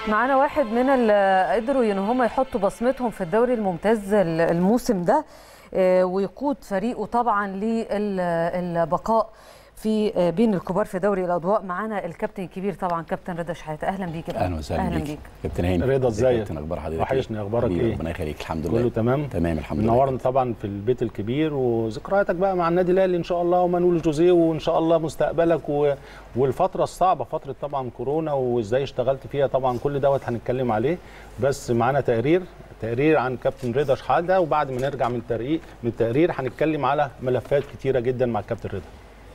معانا واحد من اللي قدروا ان هم يحطوا بصمتهم في الدوري الممتاز الموسم ده ويقود فريقه طبعا للبقاء في بين الكبار في دوري الاضواء معانا الكابتن الكبير طبعا كابتن رضا شحاته اهلا بيك اهلا وسهلا اهلا بيك بيك كابتن هاني رضا ازيك كابتن اخبار حضرتك وحشني اخبارك ايه ربنا يخليك الحمد لله كله تمام تمام الحمد لله منورنا طبعا في البيت الكبير وذكرياتك بقى مع النادي الاهلي ان شاء الله ومانويل جوزيه وان شاء الله مستقبلك و... والفتره الصعبه فتره طبعا كورونا وازاي اشتغلت فيها طبعا كل دوت هنتكلم عليه بس معانا تقرير تقرير عن كابتن رضا شحاته وبعد ما نرجع من التقرير من التقرير هنتكلم على ملفات كتيره جدا مع الكابتن رضا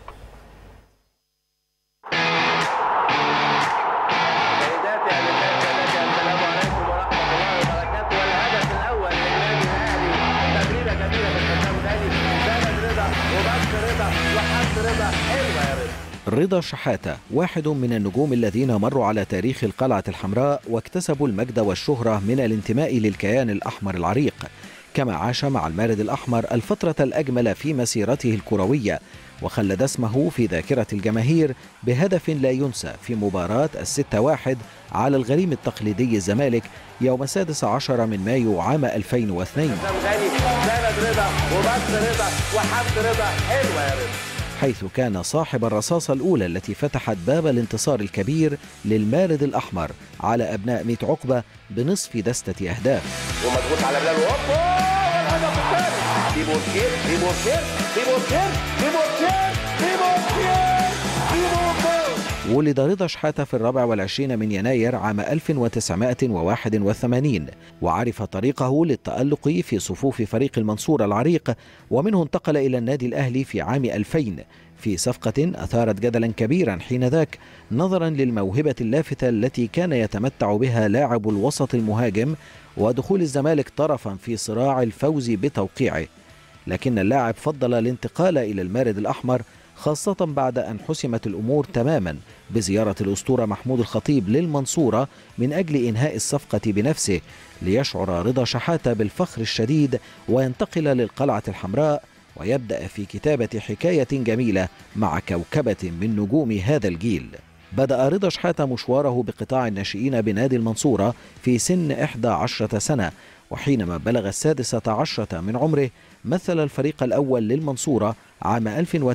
رضا شحاتة واحد من النجوم الذين مروا على تاريخ القلعة الحمراء واكتسبوا المجد والشهرة من الانتماء للكيان الأحمر العريق كما عاش مع المارد الأحمر الفترة الأجمل في مسيرته الكروية وخلد اسمه في ذاكرة الجماهير بهدف لا ينسى في مباراة الستة واحد على الغريم التقليدي الزمالك يوم السادس عشر من مايو عام 2002 حيث كان صاحب الرصاصة الأولى التي فتحت باب الانتصار الكبير للمارد الأحمر على أبناء ميت عقبة بنصف دستة أهداف ومضغوط على بلال هوبا والهدف الثاني في بوركير في بوركير في بوركير في بوركير في بوركير في بوركير ولد رضا شحاتة في الرابع والعشرين من يناير عام 1981 وعرف طريقه للتألق في صفوف فريق المنصورة العريق ومنه انتقل إلى النادي الأهلي في عام 2000 في صفقة أثارت جدلا كبيرا حينذاك نظرا للموهبة اللافتة التي كان يتمتع بها لاعب الوسط المهاجم ودخول الزمالك طرفا في صراع الفوز بتوقيعه لكن اللاعب فضل الانتقال إلى المارد الأحمر خاصة بعد أن حسمت الأمور تماما بزيارة الأسطورة محمود الخطيب للمنصورة من أجل إنهاء الصفقة بنفسه ليشعر رضا شحاتة بالفخر الشديد وينتقل للقلعة الحمراء ويبدأ في كتابة حكاية جميلة مع كوكبة من نجوم هذا الجيل بدأ رضا شحاتة مشواره بقطاع الناشئين بنادي المنصورة في سن 11 سنة وحينما بلغ السادسة عشرة من عمره مثل الفريق الأول للمنصورة عام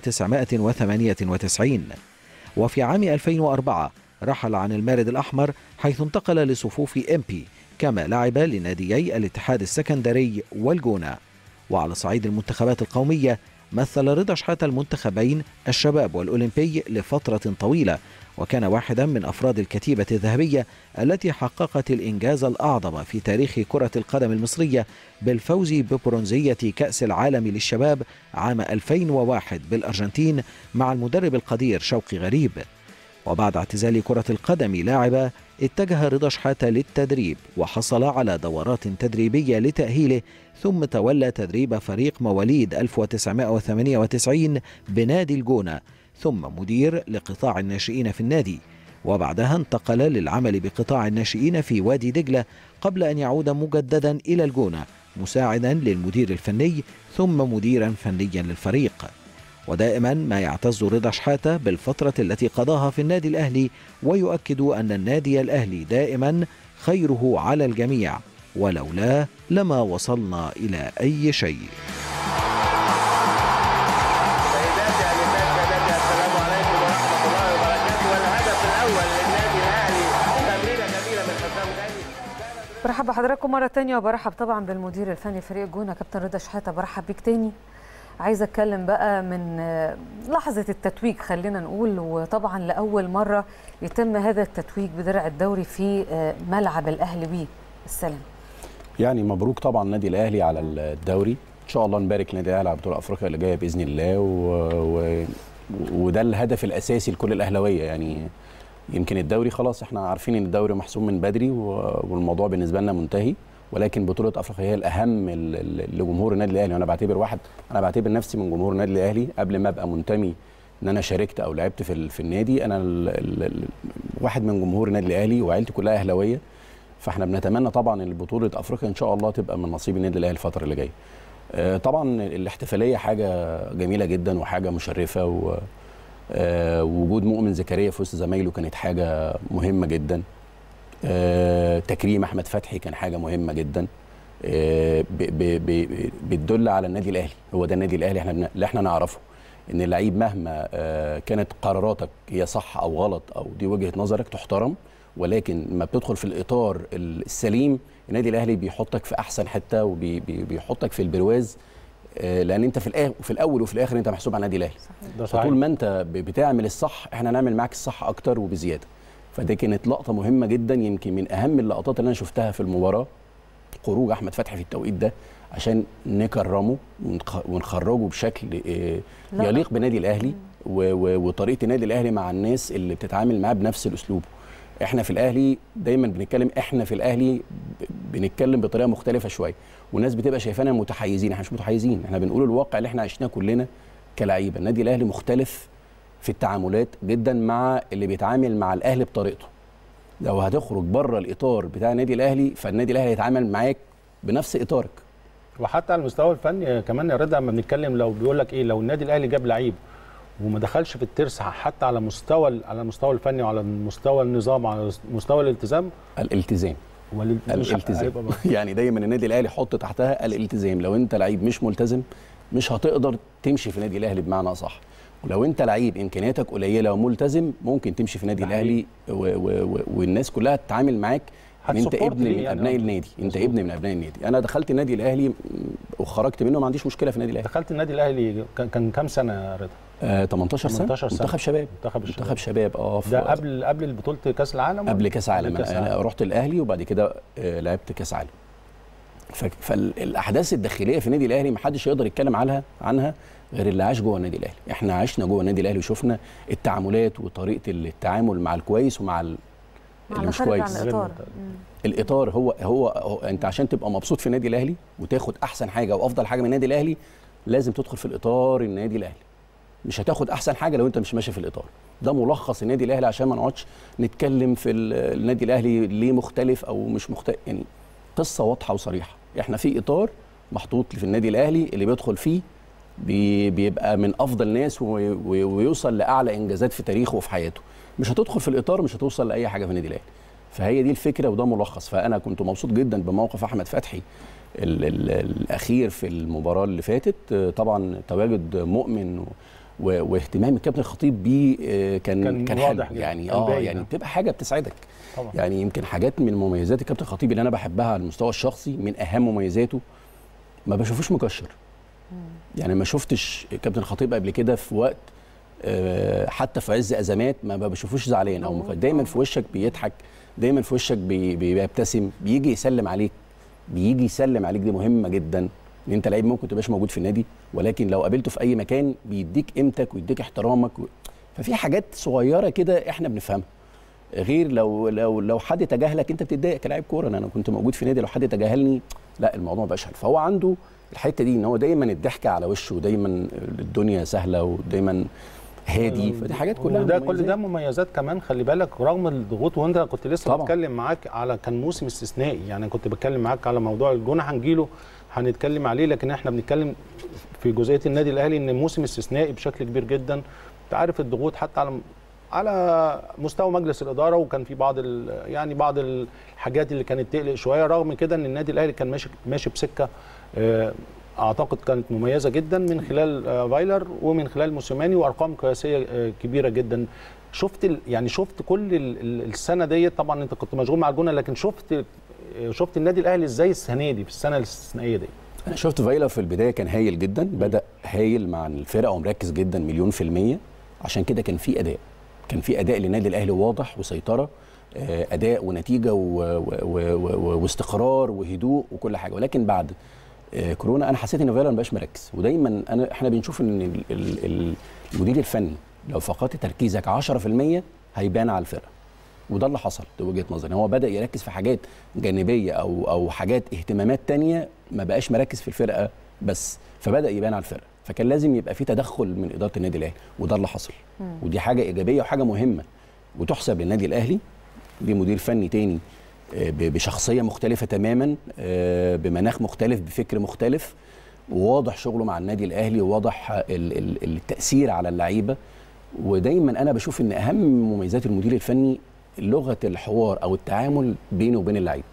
1998 وفي عام 2004 رحل عن المارد الأحمر حيث انتقل لصفوف إمبي كما لعب لناديي الاتحاد السكندري والجونة وعلى صعيد المنتخبات القومية مثل رضا شحاتة المنتخبين الشباب والأولمبي لفترة طويلة وكان واحدا من أفراد الكتيبة الذهبية التي حققت الإنجاز الأعظم في تاريخ كرة القدم المصرية بالفوز ببرونزية كأس العالم للشباب عام 2001 بالأرجنتين مع المدرب القدير شوقي غريب وبعد اعتزال كرة القدم لاعبا اتجه رضا شحاتة للتدريب وحصل على دورات تدريبية لتأهيله ثم تولى تدريب فريق مواليد 1998 بنادي الجونة ثم مدير لقطاع الناشئين في النادي وبعدها انتقل للعمل بقطاع الناشئين في وادي دجلة قبل أن يعود مجددا إلى الجونة مساعدا للمدير الفني ثم مديرا فنيا للفريق ودائما ما يعتز رضا شحاتة بالفترة التي قضاها في النادي الأهلي ويؤكد أن النادي الأهلي دائما خيره على الجميع ولولاه لما وصلنا إلى أي شيء سيداتي انسات سادتي السلام عليكم ورحمه الله وبركاته والهدف الاول للنادي الاهلي تمريره جميله من حسام غالي برحب بحضراتكم مرة تانية وبرحب طبعا بالمدير الفني فريق الجونة كابتن رضا شحاتة برحب بيك تاني عايزة اتكلم بقى من آه، لحظة التتويج خلينا نقول وطبعا لأول مرة يتم هذا التتويج بدرع الدوري في آه، ملعب الأهلي بيه السلام يعني مبروك طبعا النادي الاهلي على الدوري ان شاء الله نبارك للنادي الاهلي على بطوله افريقيا اللي جايه باذن الله و... و... وده الهدف الاساسي لكل الاهلاويه يعني يمكن الدوري خلاص احنا عارفين ان الدوري محسوم من بدري و... والموضوع بالنسبه لنا منتهي ولكن بطوله افريقيا هي الاهم ال- ال- لجمهور النادي الاهلي وانا بعتبر واحد انا بعتبر نفسي من جمهور النادي الاهلي قبل ما ابقى منتمي ان انا شاركت او لعبت في ال- في النادي انا ال... ال... ال... واحد من جمهور النادي الاهلي وعيلتي كلها اهلاويه فاحنا بنتمنى طبعا ان بطوله افريقيا ان شاء الله تبقى من نصيب النادي الاهلي الفتره اللي جايه آه، طبعا الاحتفاليه حاجه جميله جدا وحاجه مشرفه و آه، وجود مؤمن زكريا في وسط زمايله كانت حاجه مهمه جدا آه، تكريم احمد فتحي كان حاجه مهمه جدا آه، ب- ب- ب- بتدل على النادي الاهلي هو ده النادي الاهلي احنا بن- اللي احنا نعرفه ان اللعيب مهما آه، كانت قراراتك هي صح او غلط او دي وجهه نظرك تحترم ولكن لما بتدخل في الاطار السليم النادي الاهلي بيحطك في احسن حته وبيحطك في البرواز آه، لان انت في الآخر في الاول وفي الاخر انت محسوب على النادي الاهلي ده صحيح فطول ما انت ب- بتعمل الصح احنا نعمل معاك الصح اكتر وبزياده فدي كانت لقطه مهمه جدا يمكن من اهم اللقطات اللي انا شفتها في المباراه خروج احمد فتحي في التوقيت ده عشان نكرمه ونخ- ونخرجه بشكل آه، لا. يليق بالنادي الاهلي و- و- وطريقه النادي الاهلي مع الناس اللي بتتعامل معاه بنفس الاسلوب احنا في الاهلي دايما بنتكلم احنا في الاهلي ب- بنتكلم بطريقه مختلفه شويه والناس بتبقى شايفانا متحيزين احنا مش متحيزين احنا بنقول الواقع اللي احنا عشناه كلنا كلعيبه النادي الاهلي مختلف في التعاملات جدا مع اللي بيتعامل مع الاهلي بطريقته لو هتخرج بره الاطار بتاع النادي الاهلي فالنادي الاهلي هيتعامل معاك بنفس اطارك وحتى على المستوى الفني كمان يا رضا لما بنتكلم لو بيقول لك ايه لو النادي الاهلي جاب لعيب وما دخلش في الترس حتى على مستوى ال- على المستوى الفني وعلى مستوى النظام وعلى مستوى الالتزام الالتزام والال- مش الالتزام هيبقى بقى. يعني دايما النادي الاهلي حط تحتها الالتزام لو انت لعيب مش ملتزم مش هتقدر تمشي في النادي الاهلي بمعنى اصح ولو انت لعيب امكانياتك قليله وملتزم ممكن تمشي في النادي ده الاهلي و و و والناس كلها تتعامل معاك ان انت هتسبورت ابن ليه من يعني، ابناء آه. النادي انت مظبوط. ابن من ابناء النادي انا دخلت النادي الاهلي م- وخرجت منه ما عنديش مشكله في النادي الاهلي دخلت النادي الاهلي كان- كان كام سنه يا رضا؟ آه 18 سنه 18 سنة. منتخب شباب منتخب الشباب. منتخب شباب اه في- ده قبل قبل بطوله كاس العالم قبل كاس عالم كأس انا رحت الاهلي وبعد كده آه، لعبت كاس عالم ف- فالاحداث الداخليه في النادي الاهلي ما حدش يقدر يتكلم عنها عنها غير اللي عاش جوه النادي الاهلي احنا عشنا جوه النادي الاهلي وشفنا التعاملات وطريقه التعامل مع الكويس ومع ال- مع اللي اللي مش خارج كويس عن الاطار غير مم. الاطار هو, هو هو انت عشان تبقى مبسوط في النادي الاهلي وتاخد احسن حاجه وافضل حاجه من النادي الاهلي لازم تدخل في الاطار النادي الاهلي مش هتاخد احسن حاجه لو انت مش ماشي في الاطار ده ملخص النادي الاهلي عشان ما نقعدش نتكلم في ال- النادي الاهلي ليه مختلف او مش مختلف يعني قصه واضحه وصريحه احنا في اطار محطوط في النادي الاهلي اللي بيدخل فيه بي- بيبقى من افضل ناس و- و- ويوصل لاعلى انجازات في تاريخه وفي حياته مش هتدخل في الاطار مش هتوصل لاي حاجه في النادي الاهلي فهي دي الفكره وده ملخص فانا كنت مبسوط جدا بموقف احمد فتحي ال ال الاخير في المباراه اللي فاتت آه، طبعا تواجد مؤمن و و- واهتمام الكابتن الخطيب بيه آه، كان كان كان, واضح حلو جدا، يعني كان اه باين، يعني آه. بتبقى حاجه بتسعدك طبعا يعني يمكن حاجات من مميزات الكابتن الخطيب اللي انا بحبها على المستوى الشخصي من اهم مميزاته ما بشوفوش مكشر يعني ما شفتش الكابتن الخطيب قبل كده في وقت آه، حتى في عز ازمات ما بشوفوش زعلان او مك- دايما في وشك بيضحك دايما في وشك بي- بيبتسم بيجي يسلم عليك بيجي يسلم عليك دي مهمه جدا ان انت لعيب ممكن تبقاش موجود في النادي ولكن لو قابلته في اي مكان بيديك قيمتك ويديك احترامك و... ففي حاجات صغيره كده احنا بنفهمها غير لو لو لو حد تجاهلك انت بتتضايق كلاعب كوره انا أنا كنت موجود في نادي لو حد تجاهلني لا الموضوع بقى حلو فهو عنده الحته دي ان هو دايما الضحكه على وشه ودايما الدنيا سهله ودايما هادي فدي حاجات كلها وده كل مميزات. ده مميزات كمان خلي بالك رغم الضغوط وانت كنت لسه طبعا. بتكلم معاك على كان موسم استثنائي يعني كنت بتكلم معاك على موضوع الجونه هنجيله هنتكلم عليه لكن احنا بنتكلم في جزئيه النادي الاهلي ان موسم استثنائي بشكل كبير جدا انت عارف الضغوط حتى على على مستوى مجلس الاداره وكان في بعض ال- يعني بعض الحاجات اللي كانت تقلق شويه رغم كده ان النادي الاهلي كان ماشي ماشي بسكه آه، اعتقد كانت مميزه جدا من خلال آه، فايلر ومن خلال موسيماني وارقام قياسيه آه، كبيره جدا شفت ال- يعني شفت كل ال- ال- السنه ديت طبعا انت كنت مشغول مع الجونه لكن شفت آه، شفت النادي الاهلي ازاي السنه دي في السنه الاستثنائيه دي انا شفت فايلر في البدايه كان هايل جدا بدا هايل مع الفرقه ومركز جدا مليون في الميه عشان كده كان في اداء كان في اداء للنادي الاهلي واضح وسيطره آه، اداء ونتيجه و- و- و- و- واستقرار وهدوء وكل حاجه ولكن بعد آه، كورونا انا حسيت ان فايلر ما بقاش مركز ودايما انا احنا بنشوف ان ال- ال- ال- المدير الفني لو فقدت تركيزك 10% هيبان على الفرقه وده اللي حصل دي وجهه نظري هو بدا يركز في حاجات جانبيه او او حاجات اهتمامات تانية ما بقاش مركز في الفرقه بس فبدا يبان على الفرقه فكان لازم يبقى في تدخل من اداره النادي الاهلي وده اللي حصل ودي حاجه ايجابيه وحاجه مهمه وتحسب للنادي الاهلي بمدير فني تاني آه، ب- بشخصيه مختلفه تماما آه، بمناخ مختلف بفكر مختلف وواضح شغله مع النادي الاهلي وواضح ال- ال- التاثير على اللعيبه ودايما انا بشوف ان اهم مميزات المدير الفني لغه الحوار او التعامل بينه وبين اللعيب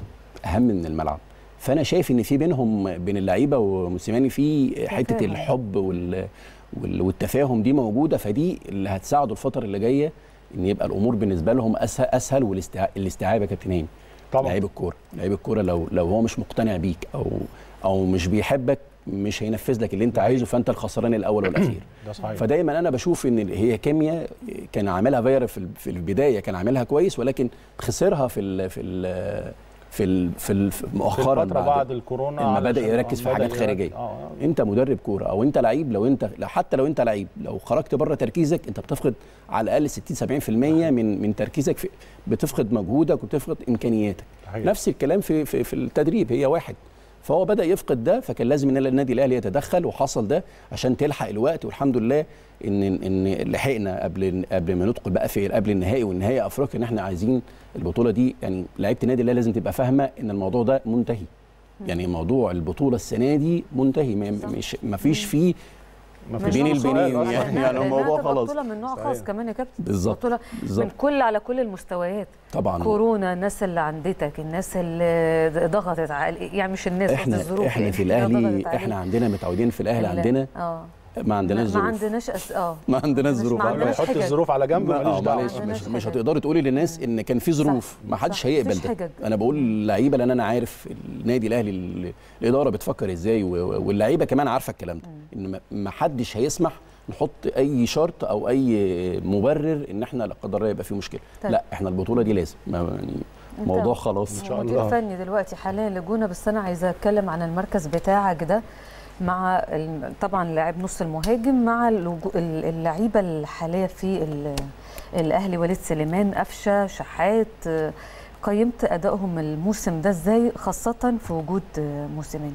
اهم من الملعب فانا شايف ان في بينهم بين اللعيبه وموسيماني في حته تفاهم. الحب وال وال- والتفاهم دي موجوده فدي اللي هتساعده الفتره اللي جايه ان يبقى الامور بالنسبه لهم اسهل اسهل والاستيعاب يا كابتن هاني طبعا لعيب الكوره لعيب الكوره لو لو هو مش مقتنع بيك او او مش بيحبك مش هينفذ لك اللي انت عايزه فانت الخسران الاول والاخير ده صحيح فدايما انا بشوف ان هي كيمياء كان عاملها فاير في ال- في البدايه كان عاملها كويس ولكن خسرها في ال في ال في ال في ال في في مؤخرا الفتره بعد الكورونا لما بدأ علشان- يركز في بدأ حاجات يركز- خارجية. اه انت مدرب كوره او انت لعيب لو انت لو حتى لو انت لعيب لو خرجت بره تركيزك انت بتفقد على الاقل 60 70% من من تركيزك في بتفقد مجهودك وبتفقد امكانياتك حقيقي. نفس الكلام في في, في التدريب هي واحد فهو بدا يفقد ده فكان لازم ان النادي الاهلي يتدخل وحصل ده عشان تلحق الوقت والحمد لله ان ان لحقنا قبل قبل ما ندخل بقى في قبل النهائي والنهائي افريقيا ان احنا عايزين البطوله دي يعني لعيبه النادي الاهلي لازم تبقى فاهمه ان الموضوع ده منتهي يعني موضوع البطوله السنه دي منتهي ما صح. مش ما فيش فيه ما مش فيش بين نوع البنين خاص، يعني- لأنها- يعني لأنها الموضوع تبقى خلاص. بطوله من نوع صحيح. خاص كمان يا كابتن بالظبط بطوله من بالظبط كل على كل المستويات طبعا كورونا الناس اللي عندتك الناس اللي ضغطت على يعني مش الناس قصدي احنا الظروف احنا في اللي الاهلي ضغطت عليك. احنا عندنا متعودين في الاهلي ال- عندنا اه ما عندناش ما ظروف عندناش أس... اه ما عندناش مش- ظروف ما عندناش حط حجج. الظروف على جنب ما- ماليش آه، دعوه معلش ما عندناش مش, مش حجج. هتقدري تقولي للناس ان كان في ظروف ما حدش صح. هيقبل مفيش ده حجج. انا بقول للعيبه لان انا عارف النادي الاهلي ال- الاداره بتفكر ازاي و- واللعيبه كمان عارفه الكلام ده ان ما- ما حدش هيسمح نحط اي شرط او اي مبرر ان احنا لا قدر الله يبقى في مشكله طيب. لا احنا البطوله دي لازم ما يعني أنت موضوع خلاص إن شاء مدير الله. فني دلوقتي حاليا لجونه بس انا عايزه اتكلم عن المركز بتاعك ده مع ال- طبعا لاعب نص المهاجم مع الوجو- ال- اللعيبه الحاليه في ال- الاهلي وليد سليمان قفشه شحات آه، قيمت ادائهم الموسم ده ازاي خاصه في وجود آه، موسيماني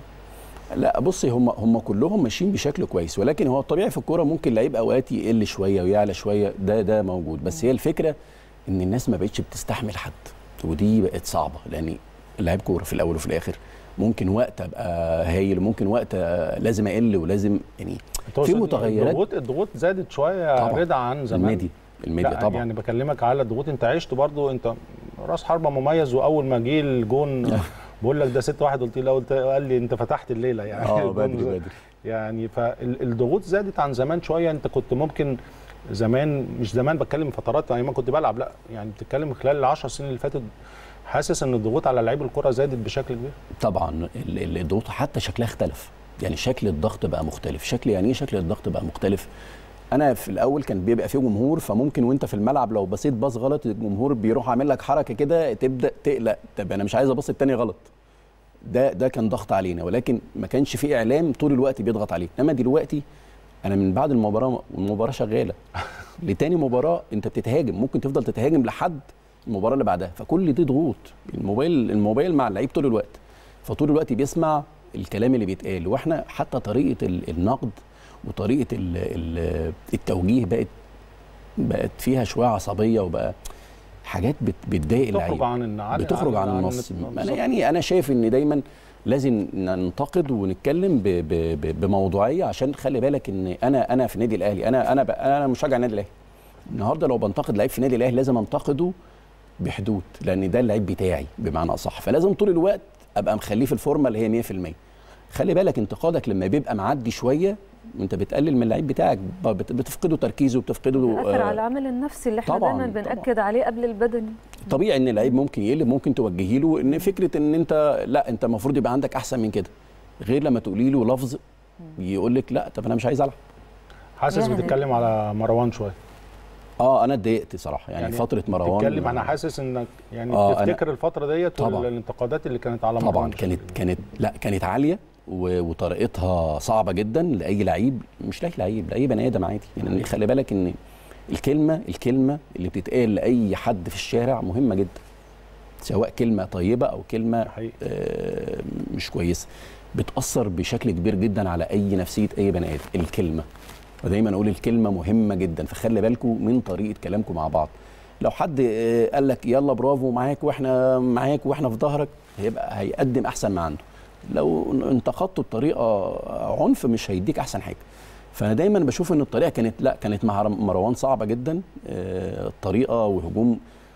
لا بصي هم هم كلهم ماشيين بشكل كويس ولكن هو الطبيعي في الكوره ممكن لعيب اوقات يقل شويه ويعلى شويه ده ده موجود بس هي الفكره ان الناس ما بقتش بتستحمل حد ودي بقت صعبه لان لعيب كوره في الاول وفي الاخر ممكن وقت ابقى هايل وممكن وقت آه، لازم اقل ولازم يعني تقصد متغيرات. الضغوط الضغوط زادت شويه طبعاً. رضا عن زمان الميديا الميديا لا طبعا يعني بكلمك على الضغوط انت عشت برضو انت راس حربه مميز واول ما جه الجون بقول لك ده ست واحد قلت له قلت قال لي انت فتحت الليله يعني اه الجون بدري بدري يعني فالضغوط زادت عن زمان شويه انت كنت ممكن زمان مش زمان بتكلم فترات يعني ما كنت بلعب لا يعني بتتكلم خلال العشر سنين اللي فاتت حاسس ان الضغوط على لعيب الكره زادت بشكل كبير طبعا ال- ال- الضغوط حتى شكلها اختلف يعني شكل الضغط بقى مختلف شكل يعني ايه شكل الضغط بقى مختلف انا في الاول كان بيبقى فيه جمهور فممكن وانت في الملعب لو بصيت باص غلط الجمهور بيروح عامل لك حركه كده تبدا تقلق طب انا مش عايز ابص التاني غلط ده ده كان ضغط علينا ولكن ما كانش فيه اعلام طول الوقت بيضغط عليك انما دلوقتي انا من بعد المباراه والمباراه شغاله لتاني مباراه انت بتتهاجم ممكن تفضل تتهاجم لحد المباراه اللي بعدها فكل دي ضغوط الموبايل الموبايل مع اللعيب طول الوقت فطول الوقت بيسمع الكلام اللي بيتقال واحنا حتى طريقه ال- النقد وطريقه ال- ال- التوجيه بقت بقت فيها شويه عصبيه وبقى حاجات بت- بتضايق اللعيب تخرج عن عن بتخرج عن النص انا بالظبط. يعني انا شايف ان دايما لازم ننتقد ونتكلم ب ب ب بموضوعيه عشان خلي بالك ان انا انا في النادي الاهلي انا انا ب- انا مشجع النادي الاهلي النهارده لو بنتقد لعيب في النادي الاهلي لازم انتقده بحدود لان ده اللعيب بتاعي بمعنى اصح فلازم طول الوقت ابقى مخليه في الفورمه اللي هي 100% خلي بالك انتقادك لما بيبقى معدي شويه انت بتقلل من اللعيب بتاعك ب- بت- بتفقده تركيزه بتفقده بيأثر آه، على العامل النفسي اللي احنا طبعاً، دايما طبعاً. بنأكد عليه قبل البدني طبيعي ان اللعيب ممكن يقلب ممكن توجهي له ان فكره ان انت لا انت المفروض يبقى عندك احسن من كده غير لما تقولي له لفظ يقول لك لا طب انا مش عايز العب حاسس يعني- بتتكلم على مروان شويه اه انا اتضايقت صراحه يعني, يعني فتره مروان تتكلم انا حاسس انك يعني آه، أنا- تفتكر الفتره ديت طبعاً. والانتقادات اللي كانت على طبعا مروان كانت كانت لا كانت عاليه و- وطريقتها صعبه جدا لاي لعيب مش لاي لعيب لاي بني ادم عادي يعني خلي بالك ان الكلمه الكلمه اللي بتتقال لاي حد في الشارع مهمه جدا سواء كلمه طيبه او كلمه حقيقي. آه، مش كويسه بتاثر بشكل كبير جدا على اي نفسيه اي بني ادم الكلمه ودايما اقول الكلمه مهمه جدا فخلي بالكم من طريقه كلامكم مع بعض لو حد آه، قال لك يلا برافو معاك واحنا معاك واحنا في ظهرك هيبقى هيقدم احسن ما عنده لو انتقدته بطريقه عنف مش هيديك احسن حاجه فانا دايما بشوف ان الطريقه كانت لا كانت مع مروان صعبه جدا آه، الطريقه وهجوم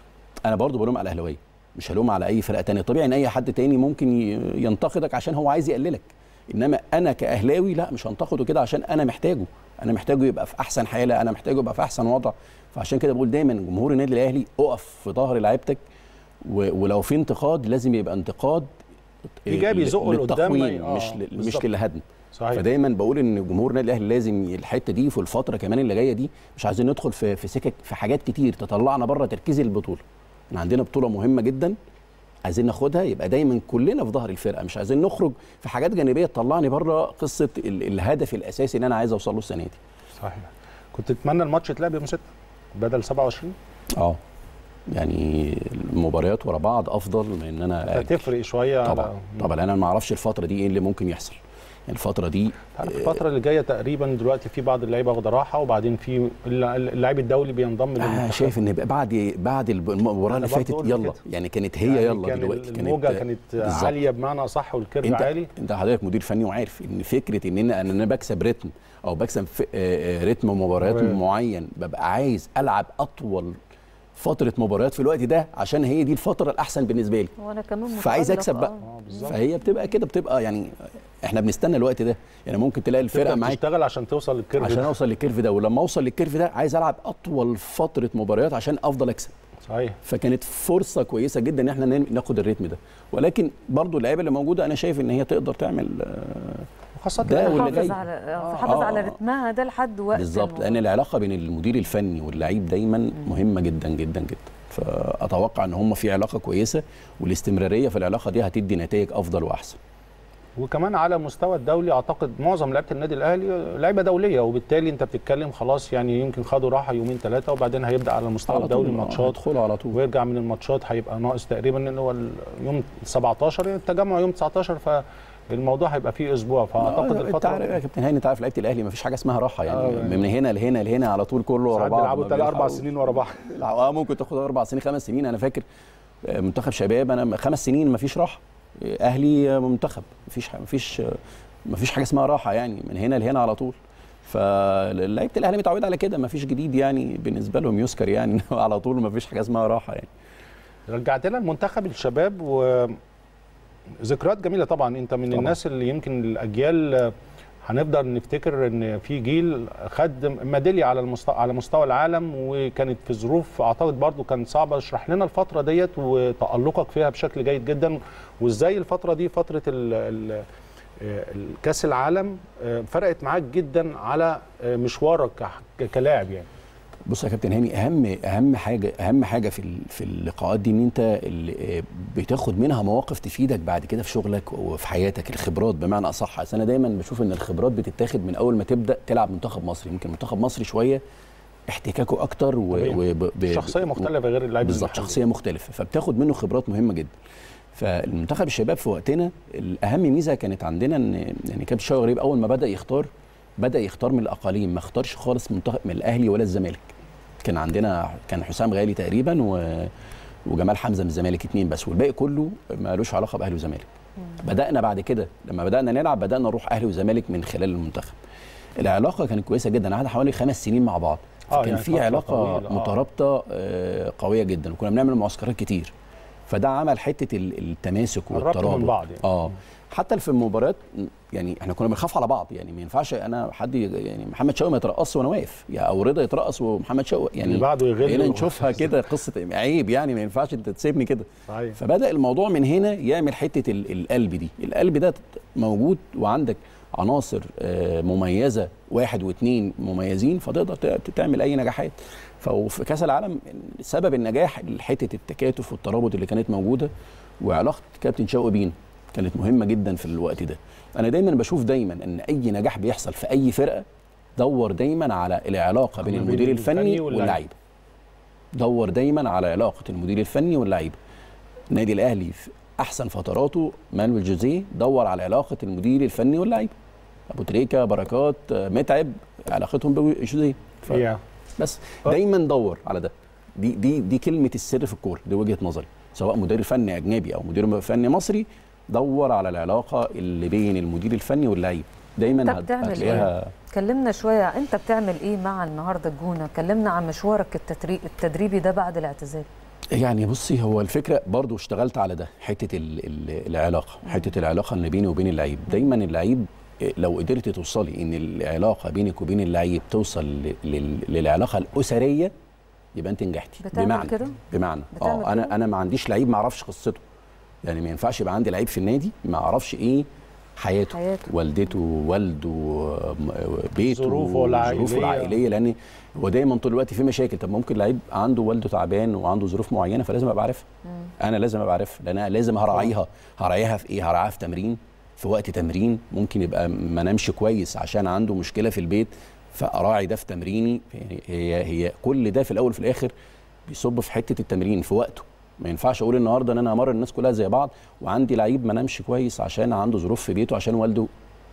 انا برضو بلوم على الاهلاويه مش هلوم على اي فرقه تانية طبيعي ان اي حد تاني ممكن ي- ينتقدك عشان هو عايز يقللك انما انا كاهلاوي لا مش هنتقده كده عشان انا محتاجه انا محتاجه يبقى في احسن حاله انا محتاجه يبقى في احسن وضع فعشان كده بقول دايما جمهور النادي الاهلي اقف في ظهر لعيبتك و- ولو في انتقاد لازم يبقى انتقاد إيجابي يزقه لقدام، للتقويم آه، مش ل- مش بالظبط. للهدم صحيح فدايما بقول ان جمهور النادي الاهلي لازم الحته دي في الفتره كمان اللي جايه دي مش عايزين ندخل في في سكك في حاجات كتير تطلعنا بره تركيز البطوله احنا عندنا بطوله مهمه جدا عايزين ناخدها يبقى دايما كلنا في ظهر الفرقه مش عايزين نخرج في حاجات جانبيه تطلعني بره قصه ال- الهدف الاساسي اللي انا عايز اوصل له السنه دي صحيح كنت تتمنى الماتش يتلعب يوم 6 بدل 27 اه يعني المباريات ورا بعض افضل من ان انا أجل. هتفرق شويه طبعا على- طبعا انا ما اعرفش الفتره دي ايه اللي ممكن يحصل الفتره دي عارف الفترة اللي جاية تقريبا دلوقتي في بعض اللعيبة واخدة راحة وبعدين في اللاعب الدولي بينضم آه للمنتخب شايف ان بقى بعد بعد الب- المباراه اللي أنا برضه فاتت قلت يلا كده. يعني كانت هي يعني يلا كان دلوقتي الموجة كانت بالظبط. عالية بمعنى صح والكيرف انت عالي انت حضرتك مدير فني وعارف ان فكره ان انا ان انا بكسب رتم او بكسب في آه، آه، رتم مباريات مباريات. معين ببقى عايز العب اطول فتره مباريات في الوقت ده عشان هي دي الفتره الاحسن بالنسبه لي وانا كمان فعايز متألق، اكسب بقى آه. اه بالظبط فهي بتبقى كده بتبقى يعني احنا بنستنى الوقت ده يعني ممكن تلاقي الفرقه تبدأ معاك تشتغل عشان توصل للكيرف عشان ده. اوصل للكيرف ده ولما اوصل للكيرف ده عايز العب اطول فتره مباريات عشان افضل اكسب صحيح فكانت فرصه كويسه جدا ان احنا ن- ناخد الريتم ده ولكن برضو اللعيبه اللي موجوده انا شايف ان هي تقدر تعمل آه، وخاصة ده واللي تحافظ جاي. على آه. تحافظ آه. على رتمها ده لحد وقت بالظبط المو- لان العلاقه بين المدير الفني واللعيب دايما مهمه جدا جدا جدا فاتوقع ان هم في علاقه كويسه والاستمراريه في العلاقه دي هتدي نتائج افضل واحسن وكمان على مستوى الدولي اعتقد معظم لعيبه النادي الاهلي لعيبه دوليه وبالتالي انت بتتكلم خلاص يعني يمكن خدوا راحه يومين ثلاثه وبعدين هيبدا على المستوى الدولي الماتشات هيدخلوا على طول ويرجع من الماتشات هيبقى ناقص تقريبا ان هو يوم 17 التجمع يوم 19 فالموضوع هيبقى فيه اسبوع فاعتقد آه، انت عارف يا الفتره كابتن هاني انت عارف لعيبه الاهلي ما فيش حاجه اسمها راحه يعني, آه، يعني. من هنا لهنا لهنا على طول كله ورا ساعات بعض بيلعبوا ما ثلاث اربع بيلحقوش. سنين ورا بعض اه ممكن تاخد اربع سنين خمس سنين انا فاكر آه، منتخب شباب انا خمس سنين ما فيش راحه آه، اهلي آه، منتخب ما فيش ما فيش ما فيش حاجه اسمها راحه يعني من هنا لهنا على طول فلعيبه الاهلي متعوده على كده ما فيش جديد يعني بالنسبه لهم يذكر يعني على طول ما فيش حاجه اسمها راحه يعني رجعتنا المنتخب الشباب و ذكريات جميله طبعا انت من طبعاً. الناس اللي يمكن الاجيال هنفضل نفتكر ان في جيل خد ميداليه على المستوى على مستوى العالم وكانت في ظروف اعتقد برضو كانت صعبه اشرح لنا الفتره ديت وتالقك فيها بشكل جيد جدا وازاي الفتره دي فتره ال ال الكاس العالم آه، فرقت معاك جدا على آه، مشوارك ك- كلاعب يعني بص يا كابتن هاني اهم اهم حاجه اهم حاجه في ال- في اللقاءات دي ان انت اللي بتاخد منها مواقف تفيدك بعد كده في شغلك وفي حياتك الخبرات بمعنى اصح أصل انا دايما بشوف ان الخبرات بتتاخد من اول ما تبدا تلعب منتخب مصري يمكن منتخب مصري شويه احتكاكه اكتر و... طبيعي. و... ب... ب- شخصيه مختلفه غير اللاعب بالظبط المحلي. شخصيه مختلفه فبتاخد منه خبرات مهمه جدا فالمنتخب الشباب في وقتنا الاهم ميزه كانت عندنا ان يعني كابتن شوقي غريب اول ما بدا يختار بدا يختار من الاقاليم ما اختارش خالص منتخب من الاهلي ولا الزمالك كان عندنا كان حسام غالي تقريبا و وجمال حمزه من الزمالك اتنين بس والباقي كله مالوش علاقه باهلي وزمالك بدانا بعد كده لما بدانا نلعب بدانا نروح اهلي وزمالك من خلال المنتخب العلاقه كانت كويسه جدا قعدنا حوالي خمس سنين مع بعض آه، فكان يعني في فترة علاقه طويلة، آه. مترابطه آه، قويه جدا وكنا بنعمل معسكرات كتير فده عمل حته ال- التماسك قربتوا والترابط من بعض يعني. اه حتى في المباريات يعني احنا كنا بنخاف على بعض يعني ما ينفعش انا حد ي- يعني محمد شوقي ما يترقص وانا واقف يعني او رضا يترقص ومحمد شوقي يعني اللي بعده يغل هنا و- نشوفها كده قصه عيب يعني ما ينفعش انت تسيبني كده صحيح فبدا الموضوع من هنا يعمل حته ال- القلب دي القلب ده موجود وعندك عناصر آه، مميزه واحد واثنين مميزين فتقدر ت- تعمل اي نجاحات ففي كاس العالم سبب النجاح حته التكاتف والترابط اللي كانت موجوده وعلاقه كابتن شوقي بينا كانت مهمه جدا في الوقت ده انا دايما بشوف دايما ان اي نجاح بيحصل في اي فرقه دور دايما على العلاقه بين بين المدير الفني الفني واللعيبة. واللعيبه دور دايما على علاقه المدير الفني واللعيبه النادي الاهلي في احسن فتراته مانويل جوزيه دور على علاقه المدير الفني واللعيبه ابو تريكه بركات آه، متعب علاقتهم بجوزيه ف- هي بس دايما دور على ده دي دي دي كلمه السر في الكوره دي وجهه نظري سواء مدير فني اجنبي او مدير فني مصري دور على العلاقه اللي بين المدير الفني واللعيب دايما طب هت- تعمل هتلاقيها كلمنا شويه انت بتعمل ايه مع النهارده الجونه كلمنا عن مشوارك التتري... التدريبي ده بعد الاعتزال يعني بصي هو الفكره برضو اشتغلت على ده حته ال ال العلاقه حته العلاقه اللي بيني وبين اللعيب دايما اللعيب إيه، لو قدرت توصلي ان العلاقه بينك وبين اللعيب توصل ل- لل- للعلاقه الاسريه يبقى انت نجحتي بتعمل بمعنى كده؟ بمعنى بتعمل اه انا كده؟ انا ما عنديش لعيب ما اعرفش قصته يعني ما ينفعش يبقى عندي لعيب في النادي ما اعرفش ايه حياته, حياته. والدته والده م- بيته ظروفه العائلية. ظروفه العائليه لان هو دايما طول الوقت في مشاكل طب ممكن لعيب عنده والده تعبان وعنده ظروف معينه فلازم ابقى عارفها انا لازم ابقى عارفها لان انا لازم هراعيها هراعيها في ايه هراعيها في تمرين في وقت تمرين ممكن يبقى ما نامش كويس عشان عنده مشكله في البيت فاراعي ده في تمريني يعني هي هي كل ده في الاول وفي الاخر بيصب في حته التمرين في وقته ما ينفعش اقول النهارده ان انا همرن الناس كلها زي بعض وعندي لعيب ما نامش كويس عشان عنده ظروف في بيته عشان والده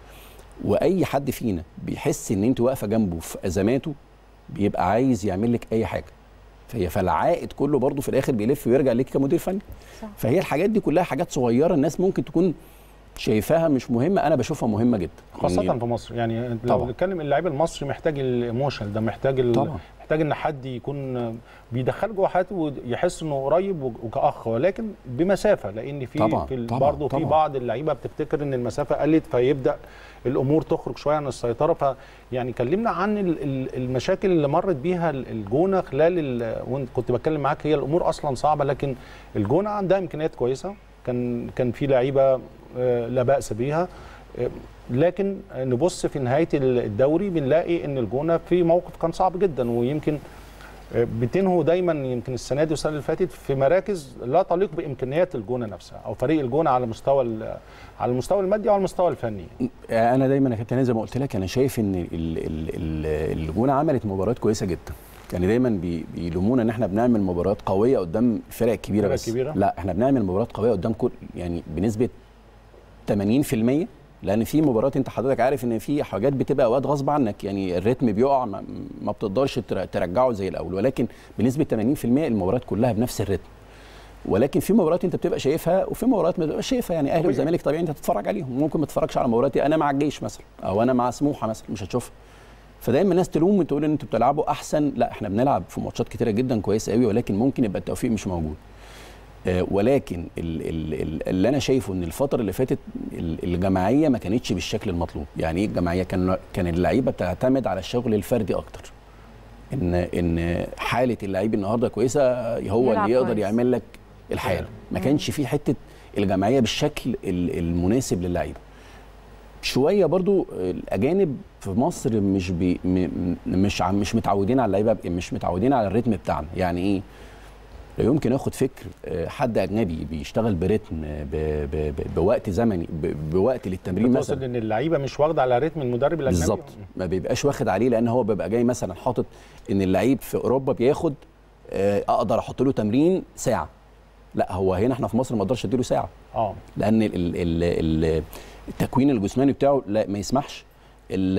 واي حد فينا بيحس ان انت واقفه جنبه في ازماته بيبقى عايز يعمل لك اي حاجه فهي فالعائد كله برضه في الاخر بيلف ويرجع ليك كمدير فني صح. فهي الحاجات دي كلها حاجات صغيره الناس ممكن تكون شايفاها مش مهمه انا بشوفها مهمه جدا خاصة يعني في مصر يعني لو طبعاً. بنتكلم اللعيب المصري محتاج الايموشن ده محتاج ال... طبعاً. محتاج ان حد يكون بيدخل جوه حياته ويحس انه قريب وك- وكاخ ولكن بمسافه لان في طبعاً، في ال- طبعاً، برضه في طبعاً. بعض اللعيبه بتفتكر ان المسافه قلت فيبدا الامور تخرج شويه عن السيطره فيعني كلمنا عن ال- ال- المشاكل اللي مرت بيها ال- الجونه خلال ال- وانت كنت بتكلم معاك هي الامور اصلا صعبه لكن الجونه عندها امكانيات كويسه كان كان في لعيبه آه، لا باس بيها آه، لكن نبص في نهايه الدوري بنلاقي ان الجونه في موقف كان صعب جدا ويمكن آه، بتنهوا دايما يمكن السنه دي والسنه اللي فاتت في مراكز لا تليق بامكانيات الجونه نفسها او فريق الجونه على مستوى ال- على المستوى المادي وعلى المستوى الفني انا دايما يا كابتن زي ما قلت لك انا شايف ان ال- ال- ال- الجونه عملت مباريات كويسه جدا يعني دايما بي- بيلومونا ان احنا بنعمل مباريات قويه قدام الفرق الكبيره الفرق بس الكبيرة؟ لا احنا بنعمل مباريات قويه قدام كل يعني بنسبه 80% لان في مباريات انت حضرتك عارف ان في حاجات بتبقى اوقات غصب عنك يعني الريتم بيقع ما, ما بتقدرش تر- ترجعه زي الاول ولكن بنسبه 80% المباريات كلها بنفس الريتم ولكن في مباريات انت بتبقى شايفها وفي مباريات ما بتبقاش شايفها يعني اهلي طبيعي. والزمالك طبيعي انت تتفرج عليهم ممكن ما تتفرجش على مباراتي انا مع الجيش مثلا او انا مع سموحه مثلا مش هتشوفها فدايما الناس تلوم وتقول ان انتوا بتلعبوا احسن لا احنا بنلعب في ماتشات كتيره جدا كويسه قوي ولكن ممكن يبقى التوفيق مش موجود آه، ولكن ال- ال- ال- اللي انا شايفه ان الفتره اللي فاتت ال- الجماعيه ما كانتش بالشكل المطلوب يعني ايه الجماعيه كان كان اللعيبه بتعتمد على الشغل الفردي اكتر ان ان حاله اللعيب النهارده كويسه هو يلعب اللي يقدر كويس. يعمل لك الحاله ما كانش في حته الجماعيه بالشكل ال- المناسب للعيبه شويه برضو الاجانب في مصر مش بي م م- مش عم- مش متعودين على اللعيبه مش متعودين على الريتم بتاعنا يعني ايه لا يمكن اخد فكر آه، حد اجنبي بيشتغل برتم آه، ب- ب- ب- بوقت زمني ب- بوقت للتمرين بتقصد مثلا ان اللعيبه مش واخده على رتم المدرب الاجنبي بالظبط ما بيبقاش واخد عليه لان هو بيبقى جاي مثلا حاطط ان اللعيب في اوروبا بياخد آه، اقدر احط له تمرين ساعه لا هو هنا احنا في مصر ما اقدرش اديله ساعه اه لان ال ال ال ال التكوين الجسماني بتاعه لا ما يسمحش ال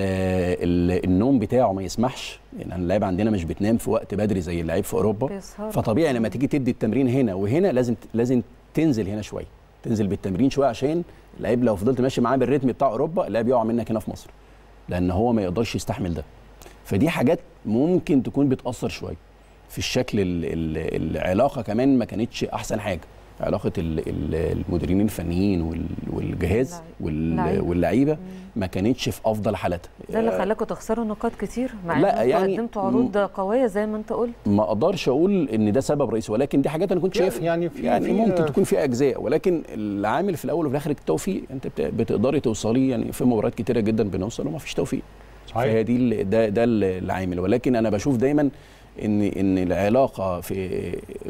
ال النوم بتاعه ما يسمحش يعني اللعيب عندنا مش بتنام في وقت بدري زي اللعيب في اوروبا بيسهروا. فطبيعي لما تيجي تدي التمرين هنا وهنا لازم لازم تنزل هنا شويه تنزل بالتمرين شويه عشان اللعيب لو فضلت ماشي معاه بالريتم بتاع اوروبا اللعيب يقع منك هنا في مصر لان هو ما يقدرش يستحمل ده فدي حاجات ممكن تكون بتاثر شويه في الشكل ال ال العلاقه كمان ما كانتش احسن حاجه علاقه ال ال المديرين الفنيين وال والجهاز وال اللعيبة. واللعيبه ما كانتش في افضل حالاتها ده اللي خلاكم تخسروا نقاط كتير مع لا، ان يعني قدمتوا عروض قويه زي ما انت قلت ما اقدرش اقول ان ده سبب رئيسي ولكن دي حاجات انا كنت يعني- شايف يعني في- يعني في- ممكن تكون في اجزاء ولكن العامل في الاول وفي الاخر التوفيق انت بت- بتقدري توصلي يعني في مباريات كتيره جدا بنوصل وما فيش توفيق صحيح. فهي دي ال- ده ده ال- العامل ولكن انا بشوف دايما ان ان العلاقه في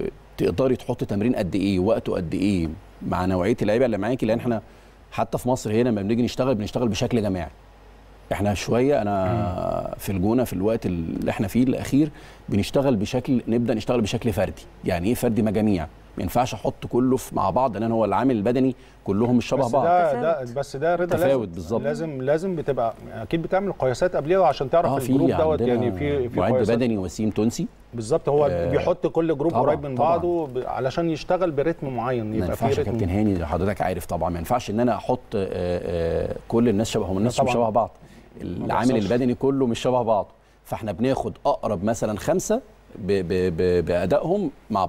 تقدري تحط تمرين قد ايه وقته قد ايه مع نوعيه اللعيبه اللي معاكي لان احنا حتى في مصر هنا لما بنيجي نشتغل بنشتغل بشكل جماعي احنا شويه انا في الجونه في الوقت اللي احنا فيه الاخير بنشتغل بشكل نبدا نشتغل بشكل فردي يعني ايه فردي مجاميع ما ينفعش احط كله في مع بعض لان هو العامل البدني كلهم مش شبه بس بعض ده ده تفاوت. بس ده رضا تفاوت لازم بالظبط. لازم لازم بتبقى اكيد بتعمل قياسات قبليه عشان تعرف اه الجروب في دوت عندنا يعني في في معد قياسات بدني وسيم تونسي بالظبط هو آه، بيحط كل جروب طبعاً، قريب من طبعاً. بعضه ب- علشان يشتغل برتم معين ما يبقى ينفعش في يا كابتن رتم هاني حضرتك عارف طبعا ما ينفعش ان انا احط آه، آه، كل الناس شبههم الناس مش طبعاً. شبه بعض العامل بيحصلش. البدني كله مش شبه بعض فاحنا بناخد اقرب مثلا خمسه ب ب ب بادائهم مع بعض